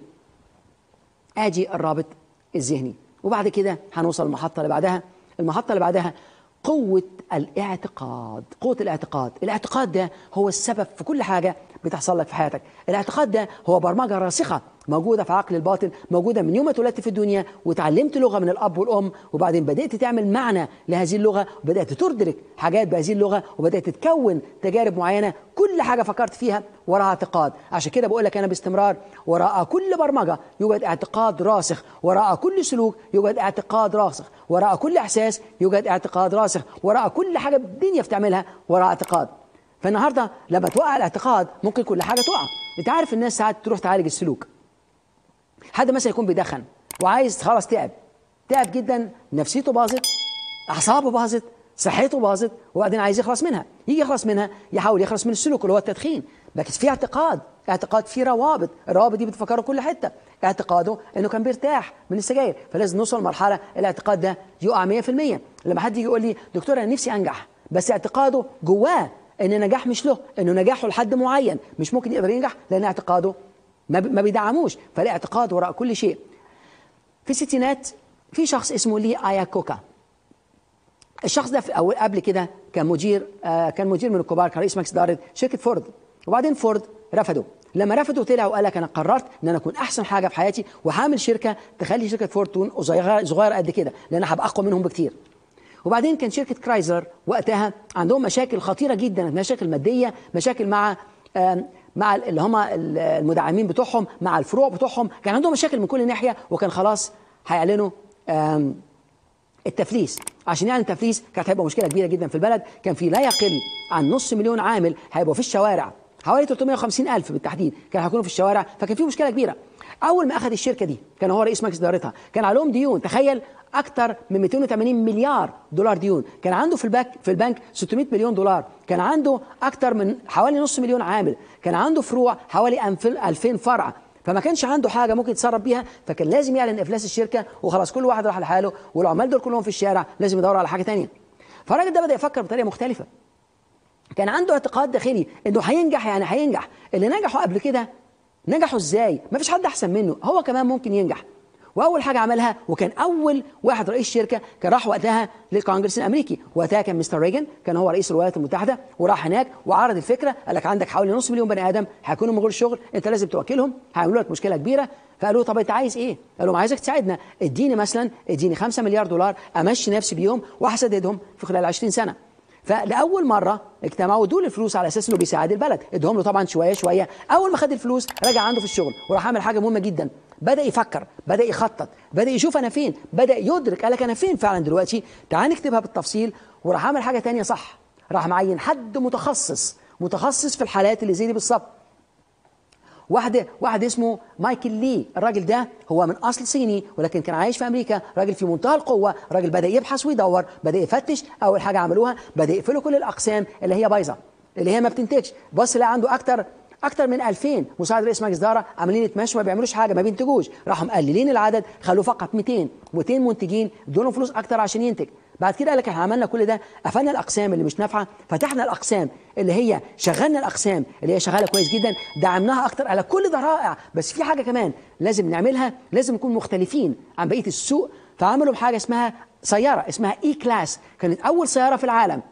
ادي الرابط الذهني وبعد كده هنوصل للمحطة اللي بعدها المحطة اللي بعدها قوة الاعتقاد قوة الاعتقاد الاعتقاد ده هو السبب في كل حاجة بتحصل لك في حياتك الاعتقاد ده هو برمجة راسخة موجودة في عقل الباطن موجودة من يوم ما اتولدت في الدنيا وتعلمت لغة من الأب والأم وبعدين بدأت تعمل معنى لهذه اللغة وبدأت تدرك حاجات بهذه اللغة وبدأت تكون تجارب معينة كل حاجة فكرت فيها وراها اعتقاد عشان كده بقول لك أنا باستمرار وراء كل برمجة يوجد اعتقاد راسخ وراء كل سلوك يوجد اعتقاد راسخ وراء كل إحساس يوجد اعتقاد راسخ وراء كل حاجة الدنيا بتعملها وراء اعتقاد فالنهارده لما توقع الاعتقاد ممكن كل حاجه تقع انت عارف الناس ساعات تروح تعالج السلوك حد مثلا يكون بيدخن وعايز خلاص تعب تعب جدا نفسيته باظت اعصابه باظت صحته باظت وبعدين عايز يخلص منها يجي يخلص منها يحاول يخلص من السلوك اللي هو التدخين بس في اعتقاد اعتقاد في روابط الروابط دي بتفكره كل حته اعتقاده انه كان بيرتاح من السجاير فلازم نوصل لمرحله الاعتقاد ده يقع 100% لما حد يجي يقول لي دكتور انا نفسي انجح بس اعتقاده جواه ان النجاح مش له انه نجاحه لحد معين مش ممكن يقدر ينجح لان اعتقاده ما بيدعموش فالاعتقاد وراء كل شيء في الستينات في شخص اسمه لي ايا كوكا الشخص ده في اول قبل كده كان مدير آه كان مدير من الكبار كان رئيس مجلس اداره شركه فورد وبعدين فورد رفضه لما رفضه طلع وقال لك انا قررت ان انا اكون احسن حاجه في حياتي وهعمل شركه تخلي شركه فورد تكون صغيره قد كده لان هبقى اقوى منهم بكتير وبعدين كان شركه كرايزلر وقتها عندهم مشاكل خطيره جدا مشاكل ماديه مشاكل مع مع اللي هم المدعمين بتوعهم مع الفروع بتوعهم كان عندهم مشاكل من كل ناحيه وكان خلاص هيعلنوا التفليس عشان يعني التفليس كانت هيبقى مشكله كبيره جدا في البلد كان في لا يقل عن نص مليون عامل هيبقوا في الشوارع حوالي 350 ألف بالتحديد كانوا هيكونوا في الشوارع فكان في مشكله كبيره اول ما اخذ الشركه دي كان هو رئيس مجلس ادارتها كان عليهم ديون تخيل اكثر من 280 مليار دولار ديون كان عنده في البنك في البنك 600 مليون دولار كان عنده اكثر من حوالي نص مليون عامل كان عنده فروع حوالي 2000 فرع فما كانش عنده حاجه ممكن يتصرف بيها فكان لازم يعلن افلاس الشركه وخلاص كل واحد راح لحاله والعمال دول كلهم في الشارع لازم يدوروا على حاجه ثانيه فالراجل ده بدا يفكر بطريقه مختلفه كان عنده اعتقاد داخلي انه هينجح يعني هينجح اللي نجحوا قبل كده نجحوا ازاي ما فيش حد احسن منه هو كمان ممكن ينجح واول حاجه عملها وكان اول واحد رئيس شركه كان راح وقتها للكونجرس الامريكي وقتها كان مستر ريجن كان هو رئيس الولايات المتحده وراح هناك وعرض الفكره قال لك عندك حوالي نص مليون بني ادم هيكونوا من غير شغل انت لازم توكلهم هيعملوا لك مشكله كبيره فقالوا طب انت عايز ايه؟ قال لهم عايزك تساعدنا اديني مثلا اديني 5 مليار دولار امشي نفسي بيهم وهسددهم في خلال 20 سنه فلاول مره اجتمعوا دول الفلوس على اساس انه بيساعد البلد ادهم له طبعا شويه شويه اول ما خد الفلوس رجع عنده في الشغل وراح عمل حاجه مهمه جدا بدا يفكر بدا يخطط بدا يشوف انا فين بدا يدرك قال لك انا فين فعلا دلوقتي تعال نكتبها بالتفصيل وراح عمل حاجه تانية صح راح معين حد متخصص متخصص في الحالات اللي زي دي بالظبط واحد واحد اسمه مايكل لي الراجل ده هو من اصل صيني ولكن كان عايش في امريكا راجل في منتهى القوه راجل بدا يبحث ويدور بدا يفتش اول حاجه عملوها بدا يقفلوا كل الاقسام اللي هي بايظه اللي هي ما بتنتجش بص لقى عنده اكتر اكتر من 2000 مساعد رئيس مجلس اداره عاملين يتمشوا ما بيعملوش حاجه ما بينتجوش راحوا مقللين العدد خلوه فقط 200 200 منتجين ادوا فلوس اكتر عشان ينتج بعد كده قال لك احنا عملنا كل ده قفلنا الاقسام اللي مش نافعه فتحنا الاقسام اللي هي شغلنا الاقسام اللي هي شغاله كويس جدا دعمناها اكتر على كل ده رائع بس في حاجه كمان لازم نعملها لازم نكون مختلفين عن بقيه السوق فعملوا بحاجه اسمها سياره اسمها اي كلاس كانت اول سياره في العالم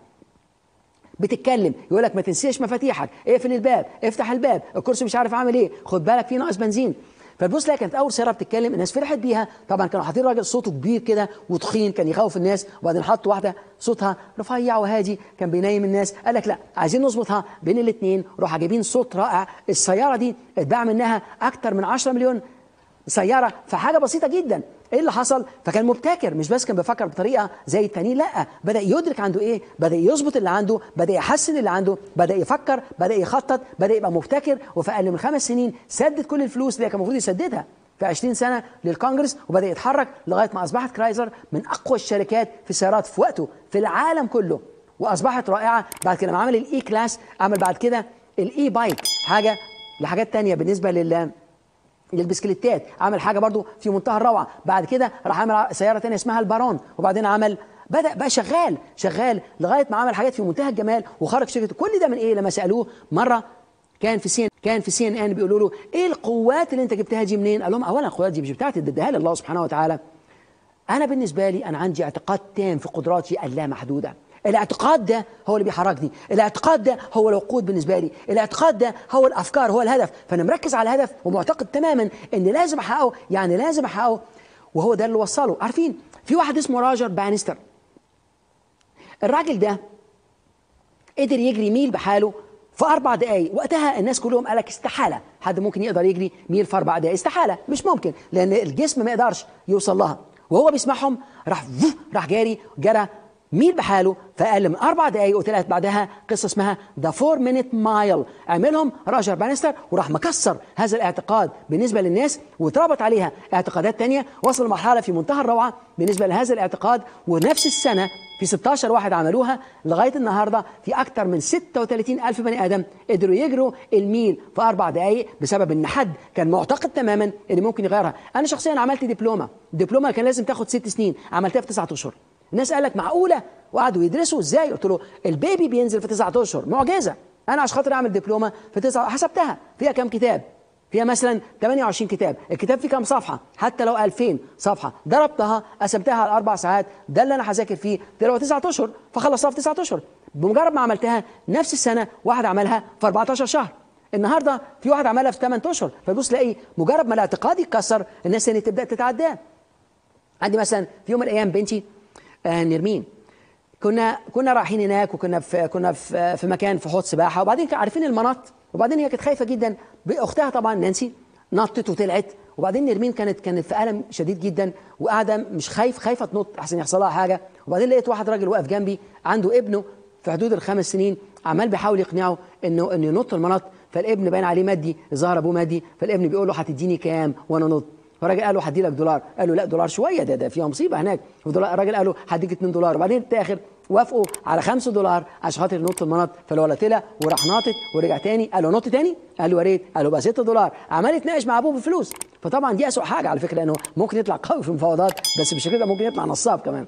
بتتكلم يقول لك ما تنسيش مفاتيحك اقفل الباب افتح الباب الكرسي مش عارف عامل ايه خد بالك في ناقص بنزين فتبص لها كانت اول سياره بتتكلم الناس فرحت بيها طبعا كانوا حاطين راجل صوته كبير كده وتخين كان يخوف الناس وبعدين حطوا واحده صوتها رفيع وهادي كان بينيم الناس قال لك لا عايزين نظبطها بين الاثنين روح جايبين صوت رائع السياره دي اتباع منها اكتر من 10 مليون سياره فحاجه بسيطه جدا ايه اللي حصل فكان مبتكر مش بس كان بيفكر بطريقه زي التانيين لا بدا يدرك عنده ايه بدا يظبط اللي عنده بدا يحسن اللي عنده بدا يفكر بدا يخطط بدا يبقى مبتكر وفي اقل من خمس سنين سدد كل الفلوس اللي كان المفروض يسددها في 20 سنه للكونجرس وبدا يتحرك لغايه ما اصبحت كرايزر من اقوى الشركات في السيارات في وقته في العالم كله واصبحت رائعه بعد كده لما عمل الاي كلاس عمل بعد كده الاي بايك حاجه لحاجات تانية بالنسبه لل للبسكليتات عمل حاجه برضو في منتهى الروعه بعد كده راح عمل سياره تانية اسمها البارون وبعدين عمل بدا بقى شغال شغال لغايه ما عمل حاجات في منتهى الجمال وخرج شركته كل ده من ايه لما سالوه مره كان في سي كان في سي ان ان بيقولوا له ايه القوات اللي انت جبتها دي منين؟ قال لهم اولا القوات دي مش بتاعتي ده اداها لي الله سبحانه وتعالى. انا بالنسبه لي انا عندي اعتقاد تام في قدراتي اللامحدوده. الاعتقاد ده هو اللي بيحركني الاعتقاد ده هو الوقود بالنسبه لي الاعتقاد ده هو الافكار هو الهدف فانا مركز على الهدف ومعتقد تماما ان لازم احققه يعني لازم احققه وهو ده اللي وصله عارفين في واحد اسمه راجر بانستر الراجل ده قدر يجري ميل بحاله في اربع دقائق وقتها الناس كلهم قال لك استحاله حد ممكن يقدر يجري ميل في اربع دقائق استحاله مش ممكن لان الجسم ما يقدرش يوصل لها وهو بيسمعهم راح راح جاري جرى ميل بحاله في اقل من اربع دقائق وطلعت بعدها قصه اسمها ذا فور مينيت مايل عملهم راجر بانستر وراح مكسر هذا الاعتقاد بالنسبه للناس واتربط عليها اعتقادات تانية وصل لمرحله في منتهى الروعه بالنسبه لهذا الاعتقاد ونفس السنه في 16 واحد عملوها لغايه النهارده في اكثر من 36 الف بني ادم قدروا يجروا الميل في اربع دقائق بسبب ان حد كان معتقد تماما ان ممكن يغيرها انا شخصيا عملت دبلومه الدبلومه كان لازم تاخد ست سنين عملتها في تسعة اشهر الناس قال لك معقوله وقعدوا يدرسوا ازاي قلت له البيبي بينزل في تسعة اشهر معجزه انا عشان خاطر اعمل دبلومه في تسعة حسبتها فيها كام كتاب فيها مثلا 28 كتاب الكتاب فيه كام صفحه حتى لو 2000 صفحه ضربتها قسمتها على اربع ساعات ده اللي انا هذاكر فيه ده لو 9 اشهر فخلصتها في 9 اشهر بمجرد ما عملتها نفس السنه واحد عملها في 14 شهر النهارده في واحد عملها في 8 اشهر فبص تلاقي مجرد ما الاعتقاد يتكسر الناس تاني تبدا تتعداه عندي مثلا في يوم من الايام بنتي آه نرمين كنا كنا رايحين هناك وكنا في كنا في, في مكان في حوض سباحه وبعدين كانوا عارفين المناط وبعدين هي كانت خايفه جدا اختها طبعا نانسي نطت وطلعت وبعدين نرمين كانت كانت في الم شديد جدا وقاعده مش خايف خايفه تنط احسن يحصل لها حاجه وبعدين لقيت واحد راجل واقف جنبي عنده ابنه في حدود الخمس سنين عمال بيحاول يقنعه انه انه ينط المنط فالابن باين عليه مادي ظهر ابوه مادي فالابن بيقول له هتديني كام وانا نط فالراجل قال له هدي لك دولار قال له لا دولار شويه ده ده فيها مصيبه هناك الراجل قال له هديك 2 دولار وبعدين التاخر وافقوا على 5 دولار عشان خاطر ينط المنط فالولد طلع وراح ناطط ورجع تاني قال له نط تاني قال له يا ريت قال له بقى 6 دولار عمال يتناقش مع ابوه بالفلوس فطبعا دي اسوء حاجه على فكره لانه ممكن يطلع قوي في المفاوضات بس بالشكل ده ممكن يطلع نصاب كمان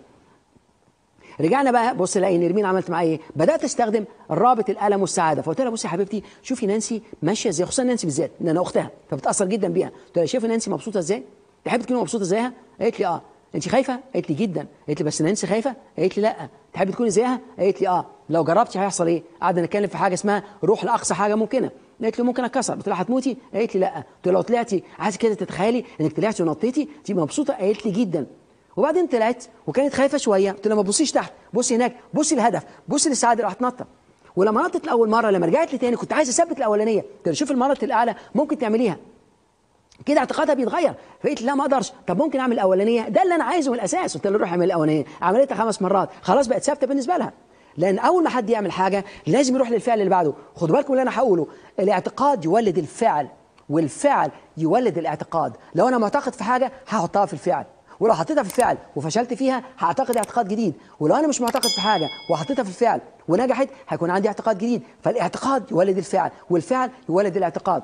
رجعنا بقى بص لاقي نرمين عملت معايا ايه؟ بدات استخدم رابط الالم والسعاده فقلت لها بصي يا حبيبتي شوفي نانسي ماشيه ازاي خصوصا نانسي بالذات لان انا اختها فبتاثر جدا بيها قلت لها شايفه نانسي مبسوطه ازاي؟ تحب تكوني مبسوطه زيها؟ قالت لي اه انت خايفه؟ قالت لي جدا قالت لي بس نانسي خايفه؟ قالت لي لا تحبي تكوني زيها؟ قالت لي اه لو جربتي هيحصل ايه؟ قعدنا نتكلم في حاجه اسمها روح لاقصى حاجه ممكنه قالت لي ممكن اتكسر قلت لها هتموتي؟ قالت لي لا قلت لها لو طلعتي عايزه كده تتخيلي انك طلعتي ونطيتي تبقي مبسوطه قالت لي جدا وبعدين طلعت وكانت خايفه شويه قلت لها ما تبصيش تحت بصي هناك بصي الهدف بصي للسعاده راح تنطط ولما نطت لاول مره لما رجعت لي تاني كنت عايز اثبت الاولانيه قلت لها شوف المنط الاعلى ممكن تعمليها كده اعتقادها بيتغير فقلت لا ما اقدرش طب ممكن اعمل الاولانيه ده اللي انا عايزه من الاساس قلت له روح اعمل الاولانيه عملتها خمس مرات خلاص بقت ثابته بالنسبه لها لان اول ما حد يعمل حاجه لازم يروح للفعل اللي بعده خدوا بالكم اللي انا هقوله الاعتقاد يولد الفعل والفعل يولد الاعتقاد لو انا معتقد في حاجه هحطها في الفعل ولو حطيتها في الفعل وفشلت فيها هعتقد اعتقاد جديد ولو انا مش معتقد في حاجه وحطيتها في الفعل ونجحت هيكون عندي اعتقاد جديد فالاعتقاد يولد الفعل والفعل يولد الاعتقاد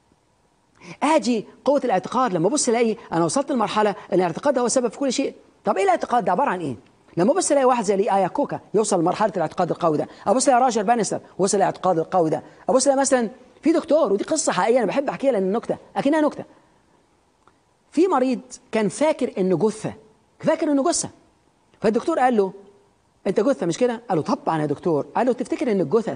اجي قوه الاعتقاد لما ابص الاقي انا وصلت لمرحله ان الاعتقاد ده هو السبب في كل شيء طب ايه الاعتقاد ده عباره عن ايه لما ابص الاقي واحد زي لي ايا كوكا يوصل لمرحله الاعتقاد القوي ده ابص الاقي راجر بانستر وصل للاعتقاد القوي ده ابص الاقي مثلا في دكتور ودي قصه حقيقيه انا بحب احكيها لان نكته اكنها نكته في مريض كان فاكر انه جثه فاكر انه جثه فالدكتور قال له انت جثه مش كده قال له طبعا يا دكتور قال له تفتكر ان الجثث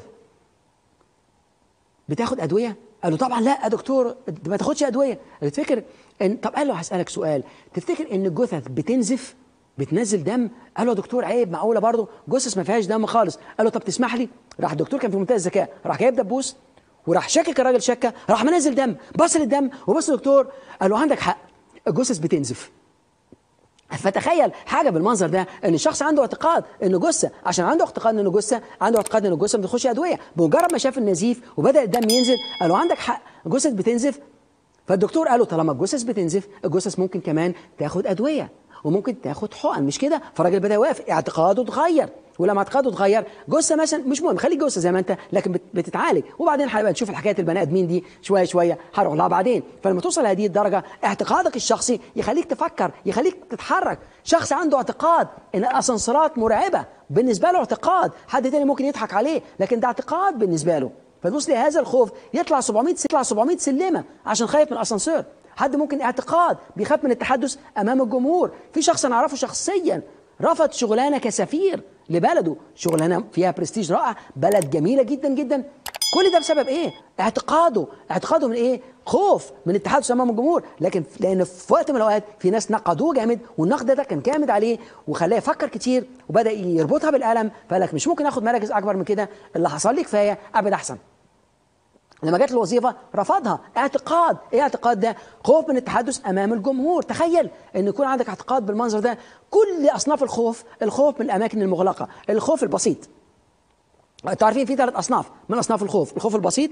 بتاخد ادويه قال له طبعا لا يا دكتور ما تاخدش ادويه تفتكر ان طب قال له هسالك سؤال تفتكر ان الجثث بتنزف بتنزل دم قال له يا دكتور عيب معقوله برضه جثث ما فيهاش دم خالص قال له طب تسمح لي راح الدكتور كان في منتهى الذكاء راح جايب دبوس وراح شاكك الراجل شكه راح منزل دم بص للدم وبص للدكتور قال له عندك حق الجثث بتنزف فتخيل حاجه بالمنظر ده ان الشخص عنده اعتقاد انه جثه عشان عنده اعتقاد انه جثه عنده اعتقاد انه جثه بتخش ادويه بمجرد ما شاف النزيف وبدا الدم ينزل قالوا عندك حق جثث بتنزف فالدكتور قال له طالما الجثث بتنزف الجثث ممكن كمان تاخد ادويه وممكن تاخد حقن مش كده فالراجل بدا يوافق اعتقاده اتغير ولما اعتقاده اتغير جثه مثلا مش مهم خليك جثه زي ما انت لكن بت- بتتعالج وبعدين هنبقى نشوف الحكايه البني ادمين دي شويه شويه هنروح لها بعدين فلما توصل لهذه الدرجه اعتقادك الشخصي يخليك تفكر يخليك تتحرك شخص عنده اعتقاد ان الاسانسيرات مرعبه بالنسبه له اعتقاد حد تاني ممكن يضحك عليه لكن ده اعتقاد بالنسبه له فتبص لي هذا الخوف يطلع 700 س- يطلع 700 سلمه عشان خايف من الاسانسير حد ممكن اعتقاد بيخاف من التحدث امام الجمهور في شخص انا اعرفه شخصيا رفض شغلانه كسفير لبلده شغلانه فيها برستيج رائع بلد جميله جدا جدا كل ده بسبب ايه اعتقاده اعتقاده من ايه خوف من التحدث امام الجمهور لكن لان في وقت من الاوقات في ناس نقدوه جامد والنقد ده كان جامد عليه وخلاه يفكر كتير وبدا يربطها بالقلم فقال لك مش ممكن اخد مراكز اكبر من كده اللي حصل لي كفايه ابعد احسن لما جات له الوظيفه رفضها اعتقاد ايه اعتقاد ده خوف من التحدث امام الجمهور تخيل ان يكون عندك اعتقاد بالمنظر ده كل اصناف الخوف الخوف من الاماكن المغلقه الخوف البسيط انتوا عارفين في ثلاث اصناف من اصناف الخوف الخوف البسيط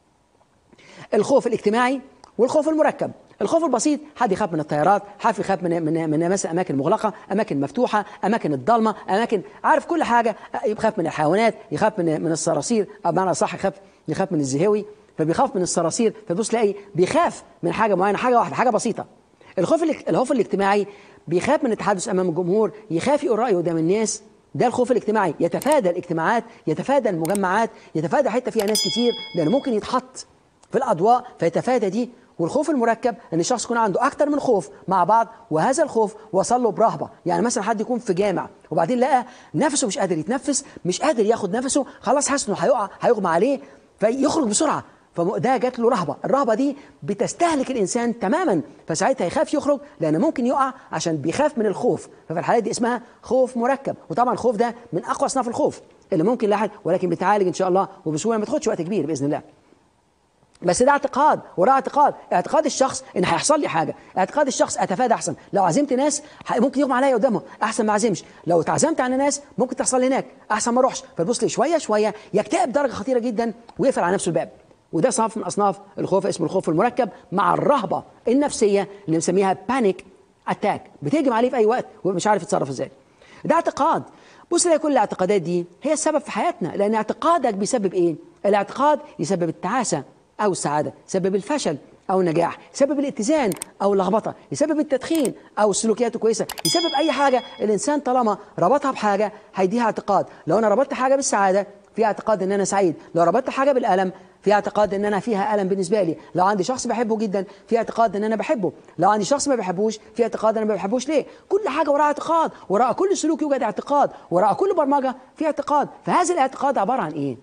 الخوف الاجتماعي والخوف المركب الخوف البسيط حد يخاف من الطيارات حد يخاف من من من مثلا اماكن مغلقه اماكن مفتوحه اماكن الضلمه اماكن عارف كل حاجه يخاف من الحيوانات يخاف من من الصراصير او بمعنى صح يخاف يخاف من الزهاوي فبيخاف من الصراصير فتبص تلاقي بيخاف من حاجه معينه حاجه واحده حاجه بسيطه الخوف الاج- الخوف الاجتماعي بيخاف من التحدث امام الجمهور يخاف يقول رايه قدام الناس ده الخوف الاجتماعي يتفادى الاجتماعات يتفادى المجمعات يتفادى حته فيها ناس كتير لانه ممكن يتحط في الاضواء فيتفادى دي والخوف المركب ان الشخص يكون عنده اكتر من خوف مع بعض وهذا الخوف وصل له برهبه يعني مثلا حد يكون في جامع وبعدين لقى نفسه مش قادر يتنفس مش قادر ياخد نفسه خلاص حاسس انه هيقع هيغمى عليه فيخرج بسرعه فده جات له رهبه الرهبه دي بتستهلك الانسان تماما فساعتها يخاف يخرج لان ممكن يقع عشان بيخاف من الخوف ففي الحالات دي اسمها خوف مركب وطبعا الخوف ده من اقوى اصناف الخوف اللي ممكن لاحد ولكن بيتعالج ان شاء الله وبسهوله ما تاخدش وقت كبير باذن الله بس ده اعتقاد وراه اعتقاد اعتقاد الشخص ان هيحصل لي حاجه اعتقاد الشخص اتفادى احسن لو عزمت ناس ح- ممكن يغمى عليا قدامهم احسن ما اعزمش لو اتعزمت على ناس ممكن تحصل لي هناك احسن ما اروحش فتبص لي شويه شويه يكتئب درجه خطيره جدا ويقفل على نفسه الباب وده صنف من اصناف الخوف اسمه الخوف المركب مع الرهبه النفسيه اللي بنسميها بانيك اتاك بتهجم عليه في اي وقت ومش عارف يتصرف ازاي ده اعتقاد بص لها كل الاعتقادات دي هي السبب في حياتنا لان اعتقادك بيسبب ايه الاعتقاد يسبب التعاسه او السعاده يسبب الفشل او النجاح يسبب الاتزان او اللخبطه يسبب التدخين او السلوكيات الكويسه يسبب اي حاجه الانسان طالما ربطها بحاجه هيديها اعتقاد لو انا ربطت حاجه بالسعاده في اعتقاد ان انا سعيد لو ربطت حاجه بالالم في اعتقاد ان انا فيها الم بالنسبه لي لو عندي شخص بحبه جدا في اعتقاد ان انا بحبه لو عندي شخص ما بحبوش في اعتقاد انا ما بحبوش ليه كل حاجه وراها اعتقاد وراء كل سلوك يوجد اعتقاد وراء كل برمجه في اعتقاد فهذا الاعتقاد عباره عن ايه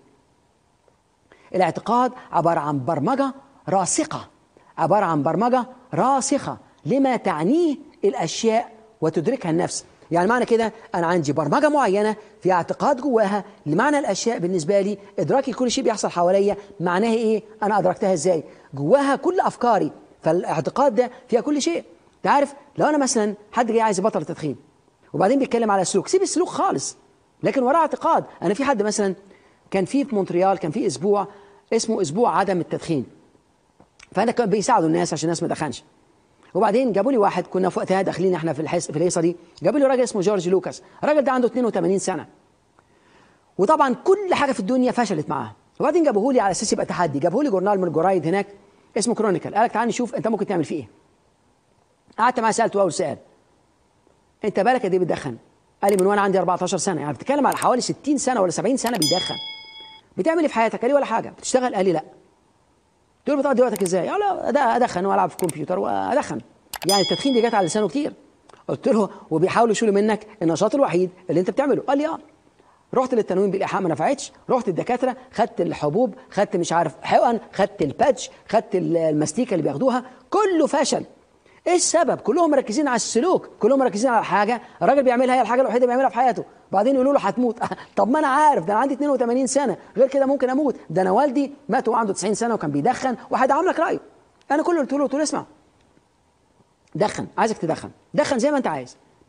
الاعتقاد عباره عن برمجه راسخه عباره عن برمجه راسخه لما تعنيه الاشياء وتدركها النفس يعني معنى كده انا عندي برمجه معينه في اعتقاد جواها لمعنى الاشياء بالنسبه لي ادراكي كل شيء بيحصل حواليا معناها ايه انا ادركتها ازاي جواها كل افكاري فالاعتقاد ده فيها كل شيء تعرف لو انا مثلا حد جاي عايز يبطل التدخين وبعدين بيتكلم على السلوك سيب السلوك خالص لكن وراه اعتقاد انا في حد مثلا كان في في مونتريال كان في اسبوع اسمه اسبوع عدم التدخين فانا كان بيساعدوا الناس عشان الناس ما تدخنش وبعدين جابوا لي واحد كنا في وقتها داخلين احنا في الحس في الهيصه دي جابوا لي راجل اسمه جورج لوكاس الراجل ده عنده 82 سنه وطبعا كل حاجه في الدنيا فشلت معاه وبعدين جابوه لي على اساس يبقى تحدي جابوه لي جورنال من الجرايد هناك اسمه كرونيكال قال لك تعالى نشوف انت ممكن تعمل فيه ايه قعدت معاه سالته اول سؤال انت بالك قد ايه بتدخن قال لي من وانا عندي 14 سنه يعني بتتكلم على حوالي 60 سنه ولا 70 سنه بيدخن بتعمل ايه في حياتك قال لي ولا حاجه بتشتغل قال لي لا قلت له بتقضي وقتك ازاي؟ قال لا ادخن والعب في الكمبيوتر وادخن يعني التدخين دي جت على لسانه كتير قلت له وبيحاولوا يشيلوا منك النشاط الوحيد اللي انت بتعمله قال لي اه رحت للتنويم بالايحاء ما نفعتش رحت الدكاتره خدت الحبوب خدت مش عارف حقن خدت الباتش خدت المستيكه اللي بياخدوها كله فشل ايه السبب كلهم مركزين على السلوك كلهم مركزين على حاجه الراجل بيعملها هي الحاجه الوحيده اللي بيعملها في حياته بعدين يقولوا له هتموت طب ما انا عارف ده انا عندي 82 سنه غير كده ممكن اموت ده انا والدي مات وهو عنده 90 سنه وكان بيدخن وهيدعم لك رايه انا كل اللي قلت له قلت له اسمع دخن عايزك تدخن دخن زي ما انت عايز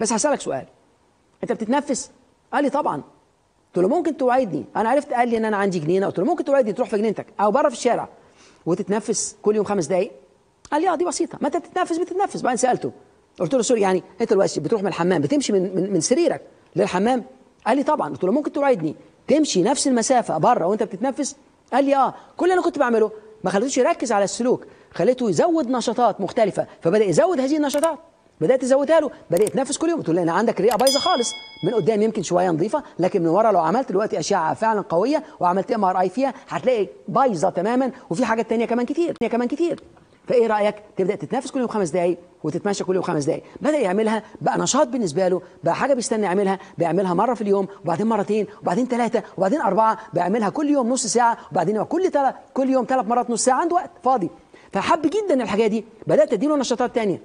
بس هسالك سؤال انت بتتنفس قال لي طبعا قلت له ممكن توعدني انا عرفت قال لي ان انا عندي جنينه قلت له ممكن توعدني تروح في جنينتك او بره في الشارع وتتنفس كل يوم خمس دقائق قال لي اه دي بسيطه ما انت بتتنفس بتتنفس بعدين سالته قلت له سوري يعني انت دلوقتي بتروح من الحمام بتمشي من من, من سريرك للحمام قال لي طبعا قلت له ممكن توعدني تمشي نفس المسافه بره وانت بتتنفس قال لي اه كل اللي انا كنت بعمله ما خليتوش يركز على السلوك خليته يزود نشاطات مختلفه فبدا يزود هذه النشاطات بدات تزودها له بدا يتنفس كل يوم تقول لي انا عندك رئه بايظه خالص من قدام يمكن شويه نظيفه لكن من ورا لو عملت دلوقتي اشعه فعلا قويه وعملت ام ار اي فيها هتلاقي بايظه تماما وفي حاجات تانية كمان كتير كمان كتير فايه رايك تبدا تتنفس كل يوم خمس دقائق وتتمشى كل يوم خمس دقائق بدا يعملها بقى نشاط بالنسبه له بقى حاجه بيستنى يعملها بيعملها مره في اليوم وبعدين مرتين وبعدين ثلاثه وبعدين اربعه بيعملها كل يوم نص ساعه وبعدين كل تل... كل يوم ثلاث مرات نص ساعه عنده وقت فاضي فحب جدا الحاجه دي بدات اديله نشاطات تانية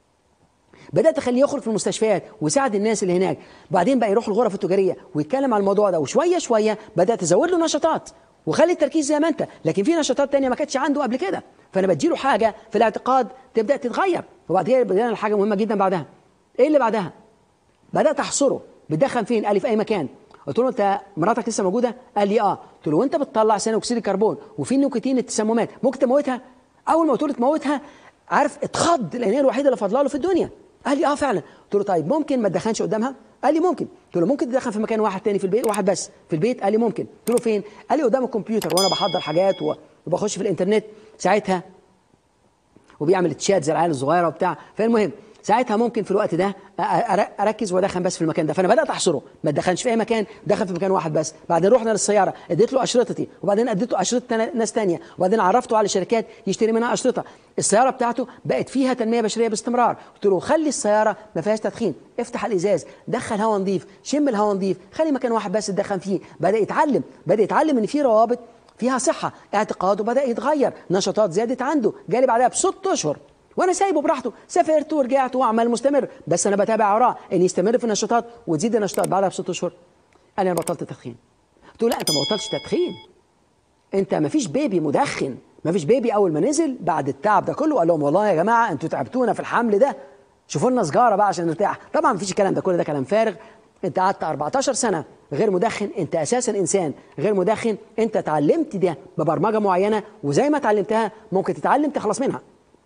بدات اخليه يخرج في المستشفيات ويساعد الناس اللي هناك بعدين بقى يروح الغرف التجاريه ويتكلم على الموضوع ده وشويه شويه بدات ازود له نشاطات وخلي التركيز زي ما انت لكن في نشاطات تانية ما كانتش عنده قبل كده فانا بديله حاجه في الاعتقاد تبدا تتغير وبعد كده بدأنا الحاجه مهمه جدا بعدها ايه اللي بعدها بدات احصره بتدخن فين قال لي في اي مكان قلت له انت مراتك لسه موجوده قال لي اه قلت له وانت بتطلع ثاني اكسيد الكربون وفي نيكوتين التسممات ممكن تموتها اول ما قلت له تموتها عارف اتخض لان هي الوحيده اللي فاضله له في الدنيا قال لي اه فعلا قلت له طيب ممكن ما تدخنش قدامها قال لي ممكن قلت له ممكن تدخن في مكان واحد تاني في البيت واحد بس في البيت قال لي ممكن قلت له فين قال لي قدام الكمبيوتر وانا بحضر حاجات وبخش في الانترنت ساعتها وبيعمل تشات زي العيال الصغيره وبتاع فالمهم ساعتها ممكن في الوقت ده اركز وادخن بس في المكان ده فانا بدات احصره ما ادخنش في اي مكان دخن في مكان واحد بس بعدين رحنا للسياره اديت له اشرطتي وبعدين اديت له اشرطه ناس ثانيه وبعدين عرفته على شركات يشتري منها اشرطه السياره بتاعته بقت فيها تنميه بشريه باستمرار قلت له خلي السياره ما فيهاش تدخين افتح الازاز دخل هواء نظيف شم الهواء نظيف خلي مكان واحد بس تدخن فيه بدا يتعلم بدا يتعلم ان في روابط فيها صحه اعتقاده بدا يتغير نشاطات زادت عنده جالي بعدها بست اشهر وانا سايبه براحته سافرت ورجعت واعمل مستمر بس انا بتابع وراه ان يستمر في النشاطات وتزيد النشاطات بعدها بست اشهر قال لي انا بطلت تدخين قلت له لا انت ما بطلتش تدخين انت ما فيش بيبي مدخن ما فيش بيبي اول ما نزل بعد التعب ده كله قال لهم والله يا جماعه انتوا تعبتونا في الحمل ده شوفوا لنا سجاره بقى عشان نرتاح طبعا ما فيش الكلام ده كل ده كلام فارغ انت قعدت 14 سنه غير مدخن انت اساسا انسان غير مدخن انت اتعلمت ده ببرمجه معينه وزي ما اتعلمتها ممكن تتعلم تخلص منها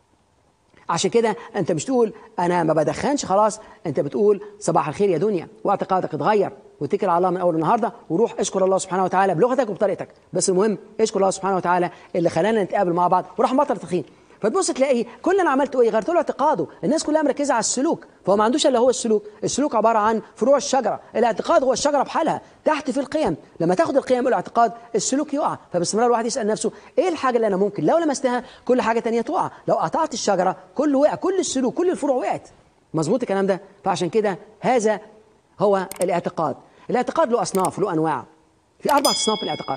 عشان كده انت مش تقول انا ما بدخنش خلاص انت بتقول صباح الخير يا دنيا واعتقادك اتغير واتكل على الله من اول النهارده وروح اشكر الله سبحانه وتعالى بلغتك وبطريقتك بس المهم اشكر الله سبحانه وتعالى اللي خلانا نتقابل مع بعض وراح مطر تدخين فتبص تلاقي كل اللي انا عملته ايه غيرت له اعتقاده الناس كلها مركزه على السلوك فهو ما عندوش الا هو السلوك السلوك عباره عن فروع الشجره الاعتقاد هو الشجره بحالها تحت في القيم لما تاخد القيم والاعتقاد السلوك يقع فباستمرار الواحد يسال نفسه ايه الحاجه اللي انا ممكن لو لمستها كل حاجه تانية تقع لو قطعت الشجره كله وقع كل السلوك كل الفروع وقعت مظبوط الكلام ده فعشان كده هذا هو الاعتقاد الاعتقاد له اصناف له انواع في اربع اصناف من الاعتقاد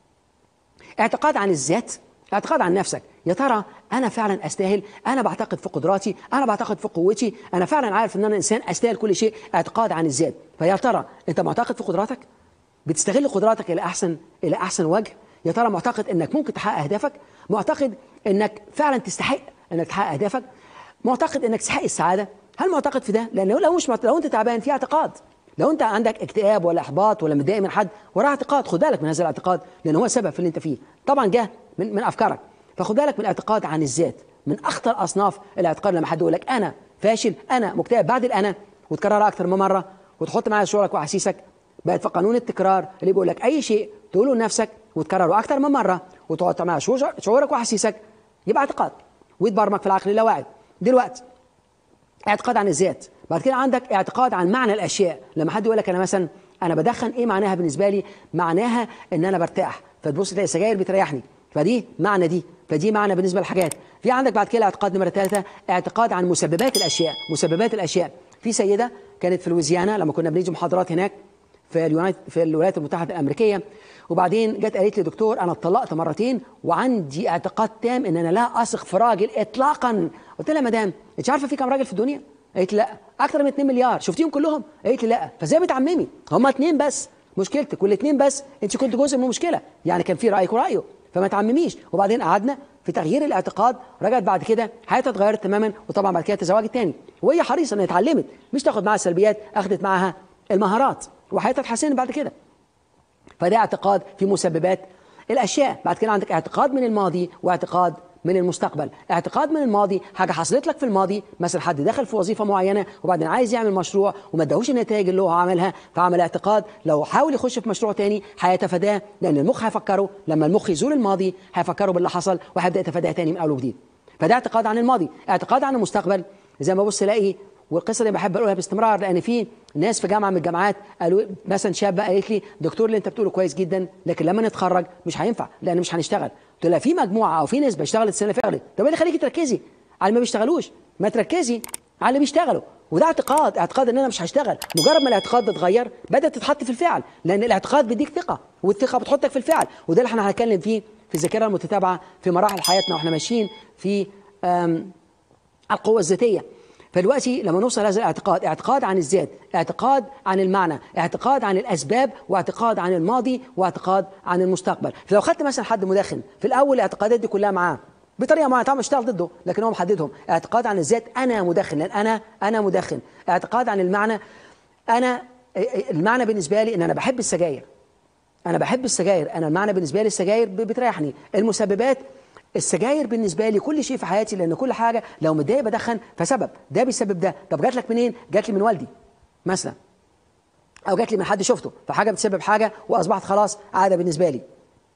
اعتقاد عن الذات اعتقاد عن نفسك يا ترى انا فعلا استاهل انا بعتقد في قدراتي انا بعتقد في قوتي انا فعلا عارف ان انا انسان استاهل كل شيء اعتقاد عن الذات فيا ترى انت معتقد في قدراتك بتستغل قدراتك الى احسن الى احسن وجه يا ترى معتقد انك ممكن تحقق اهدافك معتقد انك فعلا تستحق انك تحقق اهدافك معتقد انك تستحق السعاده هل معتقد في ده لان لو مش معتقد لو انت تعبان في اعتقاد لو انت عندك اكتئاب ولا احباط ولا متضايق من حد وراه اعتقاد خد بالك من هذا الاعتقاد لان هو سبب في اللي انت فيه طبعا جه من من افكارك فخد بالك من الاعتقاد عن الذات من اخطر اصناف الاعتقاد لما حد يقول لك انا فاشل انا مكتئب بعد الانا وتكررها اكثر من مره وتحط معايا شعورك واحاسيسك بقت في قانون التكرار اللي بيقول لك اي شيء تقوله لنفسك وتكرره اكثر من مره وتحط معاه شعورك واحاسيسك يبقى اعتقاد ويتبرمج في العقل اللاواعي دلوقتي اعتقاد عن الذات بعد كده عندك اعتقاد عن معنى الاشياء لما حد يقول لك انا مثلا انا بدخن ايه معناها بالنسبه لي معناها ان انا برتاح فتبص تلاقي السجاير بتريحني فدي معنى دي فدي معنى بالنسبه للحاجات في عندك بعد كده اعتقاد نمره ثلاثه اعتقاد عن مسببات الاشياء مسببات الاشياء في سيده كانت في لويزيانا لما كنا بنيجي محاضرات هناك في اليونايت في الولايات المتحده الامريكيه وبعدين جت قالت لي دكتور انا اتطلقت مرتين وعندي اعتقاد تام ان انا لا اثق في راجل اطلاقا قلت لها مدام انت عارفه في كام راجل في الدنيا قالت لا اكثر من 2 مليار شفتيهم كلهم قالت لي لا فازاي بتعممي هم اثنين بس مشكلتك والاثنين بس انت كنت جزء من المشكله يعني كان في رايك ورايه فما تعمميش وبعدين قعدنا في تغيير الاعتقاد رجعت بعد كده حياتها اتغيرت تماما وطبعا بعد كده تزوجت تاني وهي حريصه انها اتعلمت مش تاخد معاها السلبيات اخذت معاها المهارات وحياتها اتحسنت بعد كده فده اعتقاد في مسببات الاشياء بعد كده عندك اعتقاد من الماضي واعتقاد من المستقبل اعتقاد من الماضي حاجه حصلت لك في الماضي مثلا حد دخل في وظيفه معينه وبعدين عايز يعمل مشروع وما اداهوش النتائج اللي هو عملها فعمل اعتقاد لو حاول يخش في مشروع تاني هيتفاداه لان المخ هيفكره لما المخ يزور الماضي هيفكره باللي حصل وهيبدا يتفاداه تاني من اول وجديد فده اعتقاد عن الماضي اعتقاد عن المستقبل زي ما ببص الاقي والقصه دي بحب اقولها باستمرار لان في ناس في جامعه من الجامعات قالوا مثلا شابه قالت لي دكتور اللي انت بتقوله كويس جدا لكن لما نتخرج مش هينفع لان مش هنشتغل قلت لها في مجموعه او في نسبه اشتغلت السنه اللي فاتت طب ايه اللي يخليكي تركزي على اللي ما بيشتغلوش ما تركزي على اللي بيشتغلوا وده اعتقاد اعتقاد ان انا مش هشتغل مجرد ما الاعتقاد ده اتغير بدات تتحط في الفعل لان الاعتقاد بيديك ثقه والثقه بتحطك في الفعل وده اللي احنا هنتكلم فيه في الذاكره المتتابعه في مراحل حياتنا واحنا ماشيين في القوه الذاتيه فدلوقتي لما نوصل هذا الاعتقاد اعتقاد عن الذات اعتقاد عن المعنى اعتقاد عن الاسباب واعتقاد عن الماضي واعتقاد عن المستقبل فلو خدت مثلا حد مدخن في الاول الاعتقادات دي كلها معاه بطريقه معينه طبعا اشتغل ضده لكن هو محددهم اعتقاد عن الذات انا مدخن لان انا انا مدخن اعتقاد عن المعنى انا المعنى بالنسبه لي ان انا بحب السجاير انا بحب السجاير انا المعنى بالنسبه لي السجاير بتريحني المسببات السجاير بالنسبه لي كل شيء في حياتي لان كل حاجه لو متضايق بدخن فسبب ده بيسبب ده طب جات لك منين جات لي من والدي مثلا او جات لي من حد شفته فحاجه بتسبب حاجه واصبحت خلاص عاده بالنسبه لي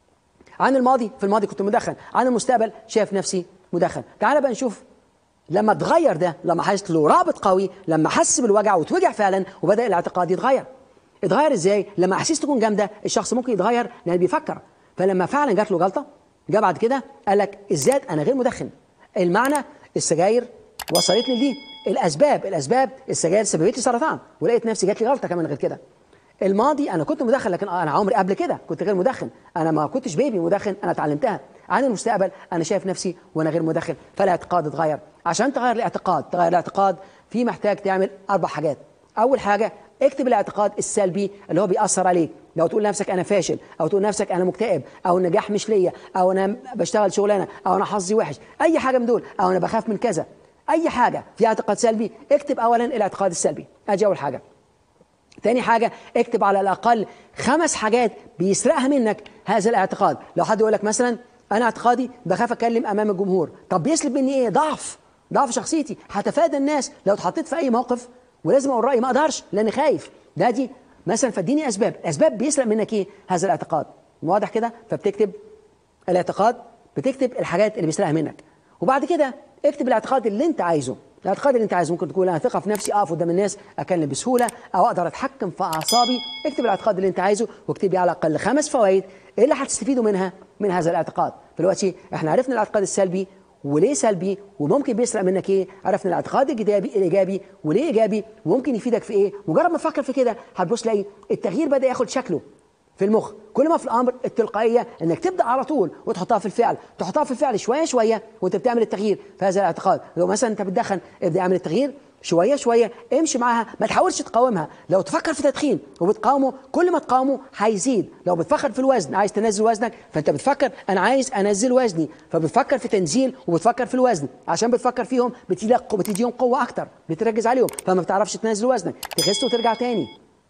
عن الماضي في الماضي كنت مدخن عن المستقبل شايف نفسي مدخن تعال بقى نشوف لما اتغير ده لما حس له رابط قوي لما حس بالوجع وتوجع فعلا وبدا الاعتقاد يتغير اتغير ازاي لما احاسيس تكون جامده الشخص ممكن يتغير لان بيفكر فلما فعلا جات له جلطه جه بعد كده قال لك الذات انا غير مدخن المعنى السجاير وصلتني لدي الاسباب الاسباب السجاير سببت لي سرطان ولقيت نفسي جات لي غلطه كمان غير كده الماضي انا كنت مدخن لكن انا عمري قبل كده كنت غير مدخن انا ما كنتش بيبي مدخن انا اتعلمتها عن المستقبل انا شايف نفسي وانا غير مدخن فالاعتقاد اتغير عشان تغير الاعتقاد تغير الاعتقاد في محتاج تعمل اربع حاجات اول حاجه اكتب الاعتقاد السلبي اللي هو بيأثر عليك لو تقول لنفسك انا فاشل او تقول لنفسك انا مكتئب او النجاح مش ليا او انا بشتغل شغلانه او انا حظي وحش اي حاجه من دول او انا بخاف من كذا اي حاجه في اعتقاد سلبي اكتب اولا الاعتقاد السلبي ادي اول حاجه تاني حاجة اكتب على الأقل خمس حاجات بيسرقها منك هذا الاعتقاد لو حد يقول لك مثلا أنا اعتقادي بخاف أتكلم أمام الجمهور طب بيسلب مني إيه ضعف ضعف شخصيتي هتفادى الناس لو اتحطيت في أي موقف ولازم أقول رأيي ما أقدرش لأني خايف ده دي مثلا فاديني أسباب أسباب بيسرق منك إيه هذا الاعتقاد واضح كده فبتكتب الاعتقاد بتكتب الحاجات اللي بيسرقها منك وبعد كده اكتب الاعتقاد اللي انت عايزه الاعتقاد اللي انت عايزه ممكن تقول انا ثقه في نفسي اقف قدام الناس اتكلم بسهوله او اقدر اتحكم في اعصابي اكتب الاعتقاد اللي انت عايزه واكتب لي على الاقل خمس فوائد ايه اللي هتستفيدوا منها من هذا الاعتقاد دلوقتي احنا عرفنا الاعتقاد السلبي وليه سلبي وممكن بيسرق منك ايه عرفنا الاعتقاد الايجابي الايجابي وليه ايجابي وممكن يفيدك في ايه مجرد ما تفكر في كده هتبص تلاقي التغيير بدا ياخد شكله في المخ كل ما في الامر التلقائيه انك تبدا على طول وتحطها في الفعل تحطها في الفعل شويه شويه وانت بتعمل التغيير في هذا الاعتقاد لو مثلا انت بتدخن ابدا اعمل التغيير شويه شويه امشي معاها ما تحاولش تقاومها لو تفكر في تدخين وبتقاومه كل ما تقاومه هيزيد لو بتفكر في الوزن عايز تنزل وزنك فانت بتفكر انا عايز انزل وزني فبتفكر في تنزيل وبتفكر في الوزن عشان بتفكر فيهم بتديك بتديهم قوه اكتر بتركز عليهم فما بتعرفش تنزل وزنك تخس وترجع تاني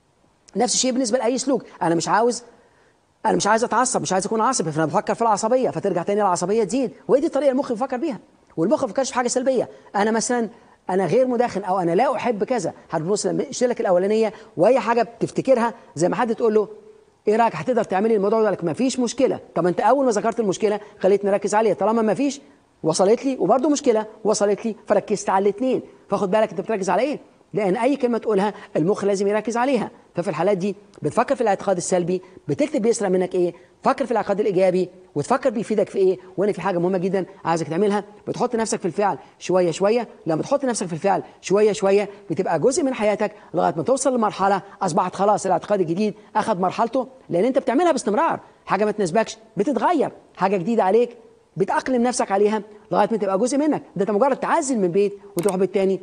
نفس الشيء بالنسبه لاي سلوك انا مش عاوز انا مش عايز اتعصب مش عايز اكون عصبي فانا بفكر في العصبيه فترجع تاني العصبيه تزيد وهي دي الطريقه المخ بيفكر بيها والمخ ما بيفكرش في حاجه سلبيه انا مثلا انا غير مدخن او انا لا احب كذا هتبص لما لك الاولانيه واي حاجه بتفتكرها زي ما حد تقول له ايه رايك هتقدر تعملي الموضوع ده لك ما فيش مشكله طب انت اول ما ذكرت المشكله خليتني اركز عليها طالما ما فيش وصلت لي وبرده مشكله وصلت لي فركزت على الاثنين فاخد بالك انت بتركز على ايه لان اي كلمه تقولها المخ لازم يركز عليها ففي الحالات دي بتفكر في الاعتقاد السلبي بتكتب بيسرق منك ايه فكر في الاعتقاد الايجابي وتفكر بيفيدك في ايه وانا في حاجه مهمه جدا عايزك تعملها بتحط نفسك في الفعل شويه شويه لما تحط نفسك في الفعل شويه شويه بتبقى جزء من حياتك لغايه ما توصل لمرحله اصبحت خلاص الاعتقاد الجديد اخذ مرحلته لان انت بتعملها باستمرار حاجه ما تناسبكش بتتغير حاجه جديده عليك بتأقلم نفسك عليها لغايه ما تبقى جزء منك ده انت مجرد تعزل من بيت وتروح بيت تاني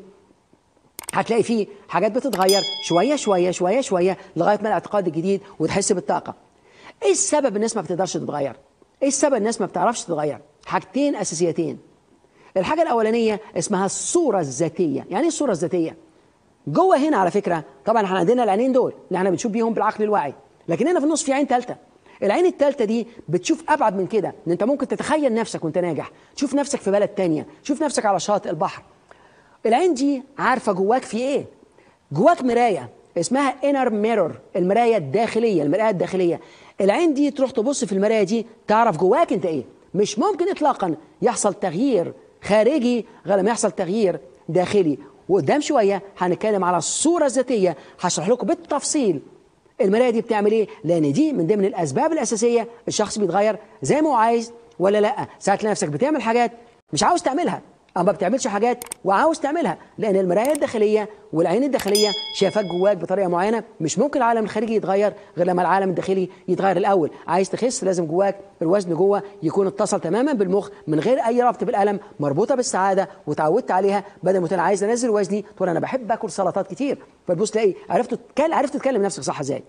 هتلاقي فيه حاجات بتتغير شويه شويه شويه شويه لغايه ما الاعتقاد الجديد وتحس بالطاقه. ايه السبب الناس ما بتقدرش تتغير؟ ايه السبب الناس ما بتعرفش تتغير حاجتين اساسيتين الحاجه الاولانيه اسمها الصوره الذاتيه يعني ايه الصوره الذاتيه جوه هنا على فكره طبعا احنا عندنا العينين دول اللي احنا بنشوف بيهم بالعقل الواعي لكن هنا في النص في عين ثالثه العين الثالثه دي بتشوف ابعد من كده ان انت ممكن تتخيل نفسك وانت ناجح تشوف نفسك في بلد تانية تشوف نفسك على شاطئ البحر العين دي عارفه جواك في ايه جواك مرايه اسمها انر ميرور المرايه الداخليه المرايه الداخليه العين دي تروح تبص في المرايه دي تعرف جواك انت ايه مش ممكن اطلاقا يحصل تغيير خارجي غير لما يحصل تغيير داخلي وقدام شويه هنتكلم على الصوره الذاتيه هشرح لكم بالتفصيل المرايه دي بتعمل ايه لان دي من ضمن الاسباب الاساسيه الشخص بيتغير زي ما هو عايز ولا لا ساعات تلاقي نفسك بتعمل حاجات مش عاوز تعملها او ما بتعملش حاجات وعاوز تعملها لان المرايه الداخليه والعين الداخليه شايفاك جواك بطريقه معينه مش ممكن العالم الخارجي يتغير غير لما العالم الداخلي يتغير الاول عايز تخس لازم جواك الوزن جوه يكون اتصل تماما بالمخ من غير اي ربط بالالم مربوطه بالسعاده وتعودت عليها بدل ما انا عايز انزل وزني تقول انا بحب اكل سلطات كتير فتبص تلاقي عرفت تتكلم عرفت تتكلم نفسك صح ازاي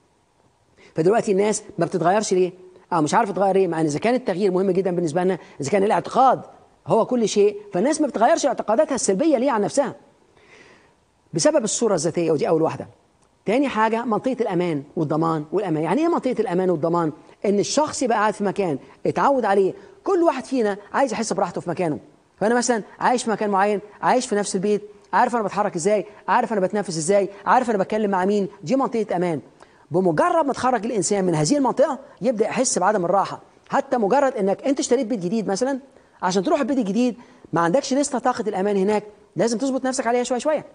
فدلوقتي الناس ما بتتغيرش ليه؟ اه مش عارف تتغير ليه؟ مع ان اذا كان التغيير مهم جدا بالنسبه لنا اذا كان الاعتقاد هو كل شيء فالناس ما بتغيرش اعتقاداتها السلبيه ليه عن نفسها بسبب الصوره الذاتيه ودي اول واحده تاني حاجه منطقه الامان والضمان والامان يعني ايه منطقه الامان والضمان ان الشخص يبقى قاعد في مكان اتعود عليه كل واحد فينا عايز يحس براحته في مكانه فانا مثلا عايش في مكان معين عايش في نفس البيت عارف انا بتحرك ازاي عارف انا بتنفس ازاي عارف انا بتكلم مع مين دي منطقه امان بمجرد ما تخرج الانسان من هذه المنطقه يبدا يحس بعدم الراحه حتى مجرد انك انت اشتريت بيت جديد مثلا عشان تروح البيت الجديد ما عندكش لسه طاقه الامان هناك لازم تظبط نفسك عليها شويه شويه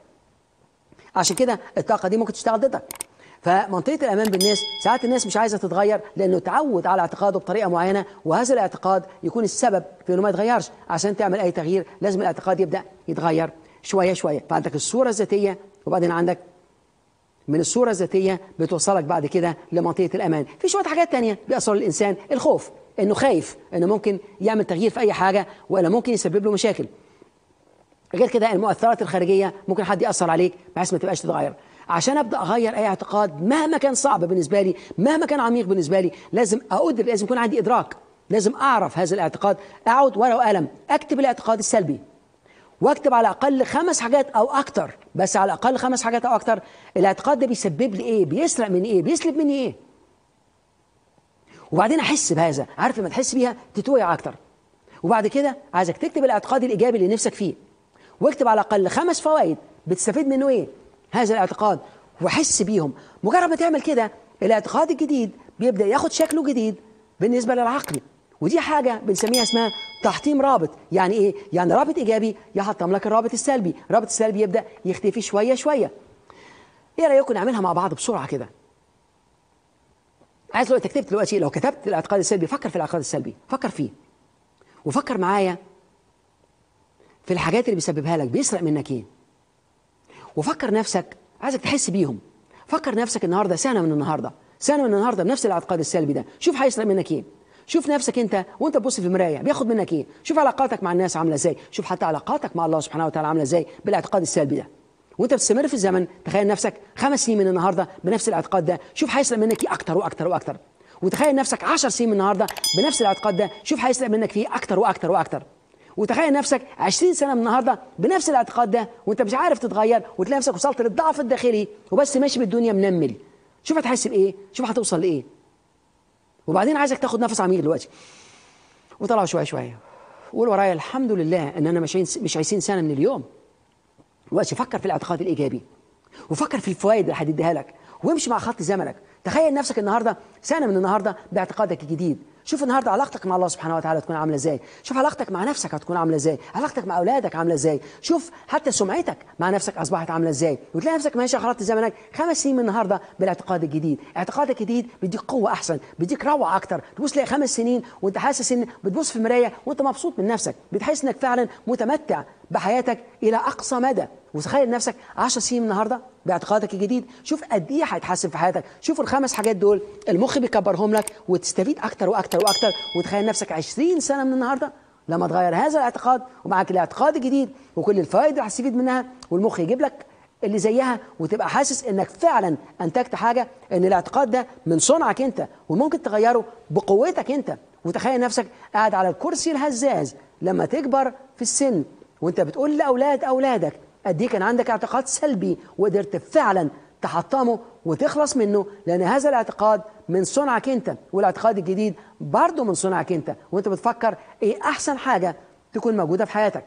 عشان كده الطاقه دي ممكن تشتغل ضدك فمنطقه الامان بالناس ساعات الناس مش عايزه تتغير لانه تعود على اعتقاده بطريقه معينه وهذا الاعتقاد يكون السبب في انه ما يتغيرش عشان تعمل اي تغيير لازم الاعتقاد يبدا يتغير شويه شويه فعندك الصوره الذاتيه وبعدين عندك من الصورة الذاتية بتوصلك بعد كده لمنطقة الأمان في شوية حاجات تانية بيأثر الإنسان الخوف إنه خايف إنه ممكن يعمل تغيير في أي حاجة ولا ممكن يسبب له مشاكل غير كده المؤثرات الخارجية ممكن حد يأثر عليك بحيث ما تبقاش تتغير عشان ابدا اغير اي اعتقاد مهما كان صعب بالنسبه لي مهما كان عميق بالنسبه لي لازم اقدر لازم يكون عندي ادراك لازم اعرف هذا الاعتقاد اقعد ورقه وقلم اكتب الاعتقاد السلبي واكتب على الاقل خمس حاجات او اكتر بس على الاقل خمس حاجات او اكتر الاعتقاد ده بيسبب لي ايه بيسرق من ايه بيسلب مني ايه وبعدين احس بهذا عارف لما تحس بيها تتوقع اكتر وبعد كده عايزك تكتب الاعتقاد الايجابي اللي نفسك فيه واكتب على الاقل خمس فوائد بتستفيد منه ايه هذا الاعتقاد واحس بيهم مجرد ما تعمل كده الاعتقاد الجديد بيبدا ياخد شكله جديد بالنسبه للعقل ودي حاجة بنسميها اسمها تحطيم رابط يعني ايه؟ يعني رابط ايجابي يحطم لك الرابط السلبي الرابط السلبي يبدأ يختفي شوية شوية ايه رأيكم نعملها مع بعض بسرعة كده عايز لو كتبت دلوقتي لو كتبت الاعتقاد السلبي فكر في الاعتقاد السلبي فكر فيه وفكر معايا في الحاجات اللي بيسببها لك بيسرق منك ايه وفكر نفسك عايزك تحس بيهم فكر نفسك النهارده سنه من النهارده سنه من النهارده بنفس الاعتقاد السلبي ده شوف هيسرق منك ايه شوف نفسك انت وانت تبص في المرايه بياخد منك ايه شوف علاقاتك مع الناس عامله ازاي شوف حتى علاقاتك مع الله سبحانه وتعالى عامله ازاي بالاعتقاد السلبي ده وانت بتستمر في الزمن تخيل نفسك خمس سنين من النهارده بنفس الاعتقاد ده شوف هيسرق منك ايه اكتر واكتر واكتر وتخيل نفسك 10 سنين من النهارده بنفس الاعتقاد ده شوف هيسرق منك فيه اكتر واكتر واكتر وتخيل نفسك 20 سنه من النهارده بنفس الاعتقاد ده وانت مش عارف تتغير وتلاقي نفسك وصلت للضعف الداخلي وبس ماشي بالدنيا منمل شوف هتحس بايه شوف هتوصل لايه وبعدين عايزك تاخد نفس عميق دلوقتي وطلعوا شويه شويه قول ورايا الحمد لله ان انا مش مش 20 سنه من اليوم دلوقتي فكر في الاعتقاد الايجابي وفكر في الفوائد اللي هتديها لك وامشي مع خط زمنك تخيل نفسك النهارده سنه من النهارده باعتقادك الجديد شوف النهارده علاقتك مع الله سبحانه وتعالى تكون عامله ازاي شوف علاقتك مع نفسك هتكون عامله ازاي علاقتك مع اولادك عامله ازاي شوف حتى سمعتك مع نفسك اصبحت عامله ازاي وتلاقي نفسك ماشي على خط زمنك خمس سنين من النهارده بالاعتقاد الجديد اعتقادك الجديد بيديك قوه احسن بيديك روعه اكتر تبص تلاقي خمس سنين وانت حاسس ان بتبص في المرايه وانت مبسوط من نفسك بتحس انك فعلا متمتع بحياتك الى اقصى مدى وتخيل نفسك 10 سنين من النهارده باعتقادك الجديد شوف قد ايه هيتحسن في حياتك شوف الخمس حاجات دول المخ بيكبرهم لك وتستفيد اكتر واكتر واكتر وتخيل نفسك 20 سنه من النهارده لما تغير هذا الاعتقاد ومعاك الاعتقاد الجديد وكل الفوائد اللي هتستفيد منها والمخ يجيب لك اللي زيها وتبقى حاسس انك فعلا انتجت حاجه ان الاعتقاد ده من صنعك انت وممكن تغيره بقوتك انت وتخيل نفسك قاعد على الكرسي الهزاز لما تكبر في السن وانت بتقول لاولاد اولادك قد ايه كان عندك اعتقاد سلبي وقدرت فعلا تحطمه وتخلص منه لان هذا الاعتقاد من صنعك انت والاعتقاد الجديد برضه من صنعك انت وانت بتفكر ايه احسن حاجه تكون موجوده في حياتك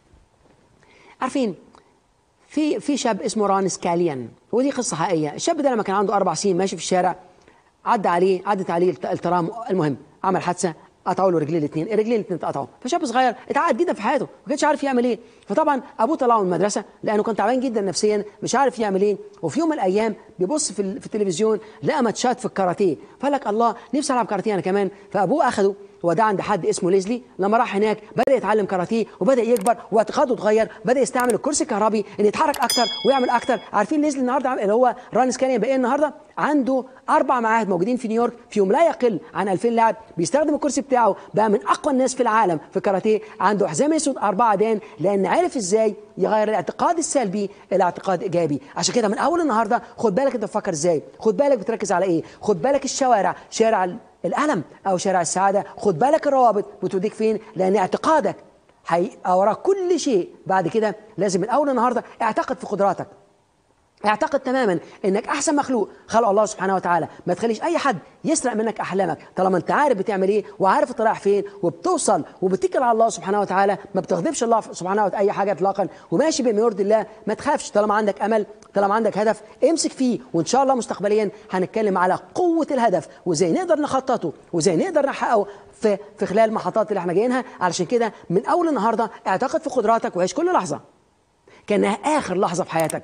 عارفين في في شاب اسمه ران سكاليان ودي قصه حقيقيه الشاب ده لما كان عنده اربع سنين ماشي في الشارع عدى عليه عدت عليه الت- الترام المهم عمل حادثه قطعوا له رجليه الاثنين الرجلين الاثنين اتقطعوا فشاب صغير اتعقد جدا في حياته ما كانش عارف يعمل ايه فطبعا ابوه طلعه من المدرسه لانه كان تعبان جدا نفسيا مش عارف يعمل ايه وفي يوم من الايام بيبص في, ال- في التلفزيون لقى ماتشات في الكاراتيه فقال لك الله نفسي العب كاراتيه انا كمان فابوه اخده وده عند حد اسمه ليزلي لما راح هناك بدا يتعلم كاراتيه وبدا يكبر واعتقاده اتغير بدا يستعمل الكرسي الكهربي ان يتحرك اكتر ويعمل اكتر عارفين ليزلي النهارده عم- اللي هو ران سكانيا بقى إيه النهارده عنده اربع معاهد موجودين في نيويورك فيهم لا يقل عن 2000 لاعب بيستخدم الكرسي بتاعه بقى من اقوى الناس في العالم في الكاراتيه عنده حزام اسود اربعه دان لان عرف ازاي يغير الاعتقاد السلبي الى اعتقاد ايجابي عشان كده من اول النهارده خد بالك انت بتفكر ازاي خد بالك بتركز على ايه خد بالك الشوارع شارع ال- الالم او شارع السعاده خد بالك الروابط بتوديك فين لان اعتقادك هيبقى وراك كل شيء بعد كده لازم من اول النهارده اعتقد في قدراتك اعتقد تماما انك احسن مخلوق خلق الله سبحانه وتعالى ما تخليش اي حد يسرق منك احلامك طالما انت عارف بتعمل ايه وعارف الطريق فين وبتوصل وبتتكل على الله سبحانه وتعالى ما بتغضبش الله سبحانه وتعالى اي حاجه اطلاقا وماشي بما يرضي الله ما تخافش طالما عندك امل طالما عندك هدف امسك فيه وان شاء الله مستقبليا هنتكلم على قوه الهدف وازاي نقدر نخططه وازاي نقدر نحققه في في خلال المحطات اللي احنا جايينها علشان كده من اول النهارده اعتقد في قدراتك وعيش كل لحظه كانها اخر لحظه في حياتك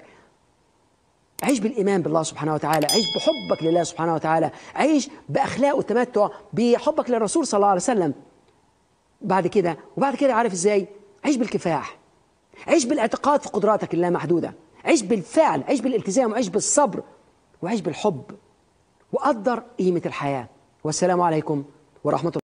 عيش بالإيمان بالله سبحانه وتعالى عيش بحبك لله سبحانه وتعالى عيش بأخلاق والتمتع بحبك للرسول صلى الله عليه وسلم بعد كده وبعد كده عارف ازاي عيش بالكفاح عيش بالاعتقاد في قدراتك اللامحدودة عيش بالفعل عيش بالالتزام وعيش بالصبر وعيش بالحب وقدر قيمة الحياة والسلام عليكم ورحمة الله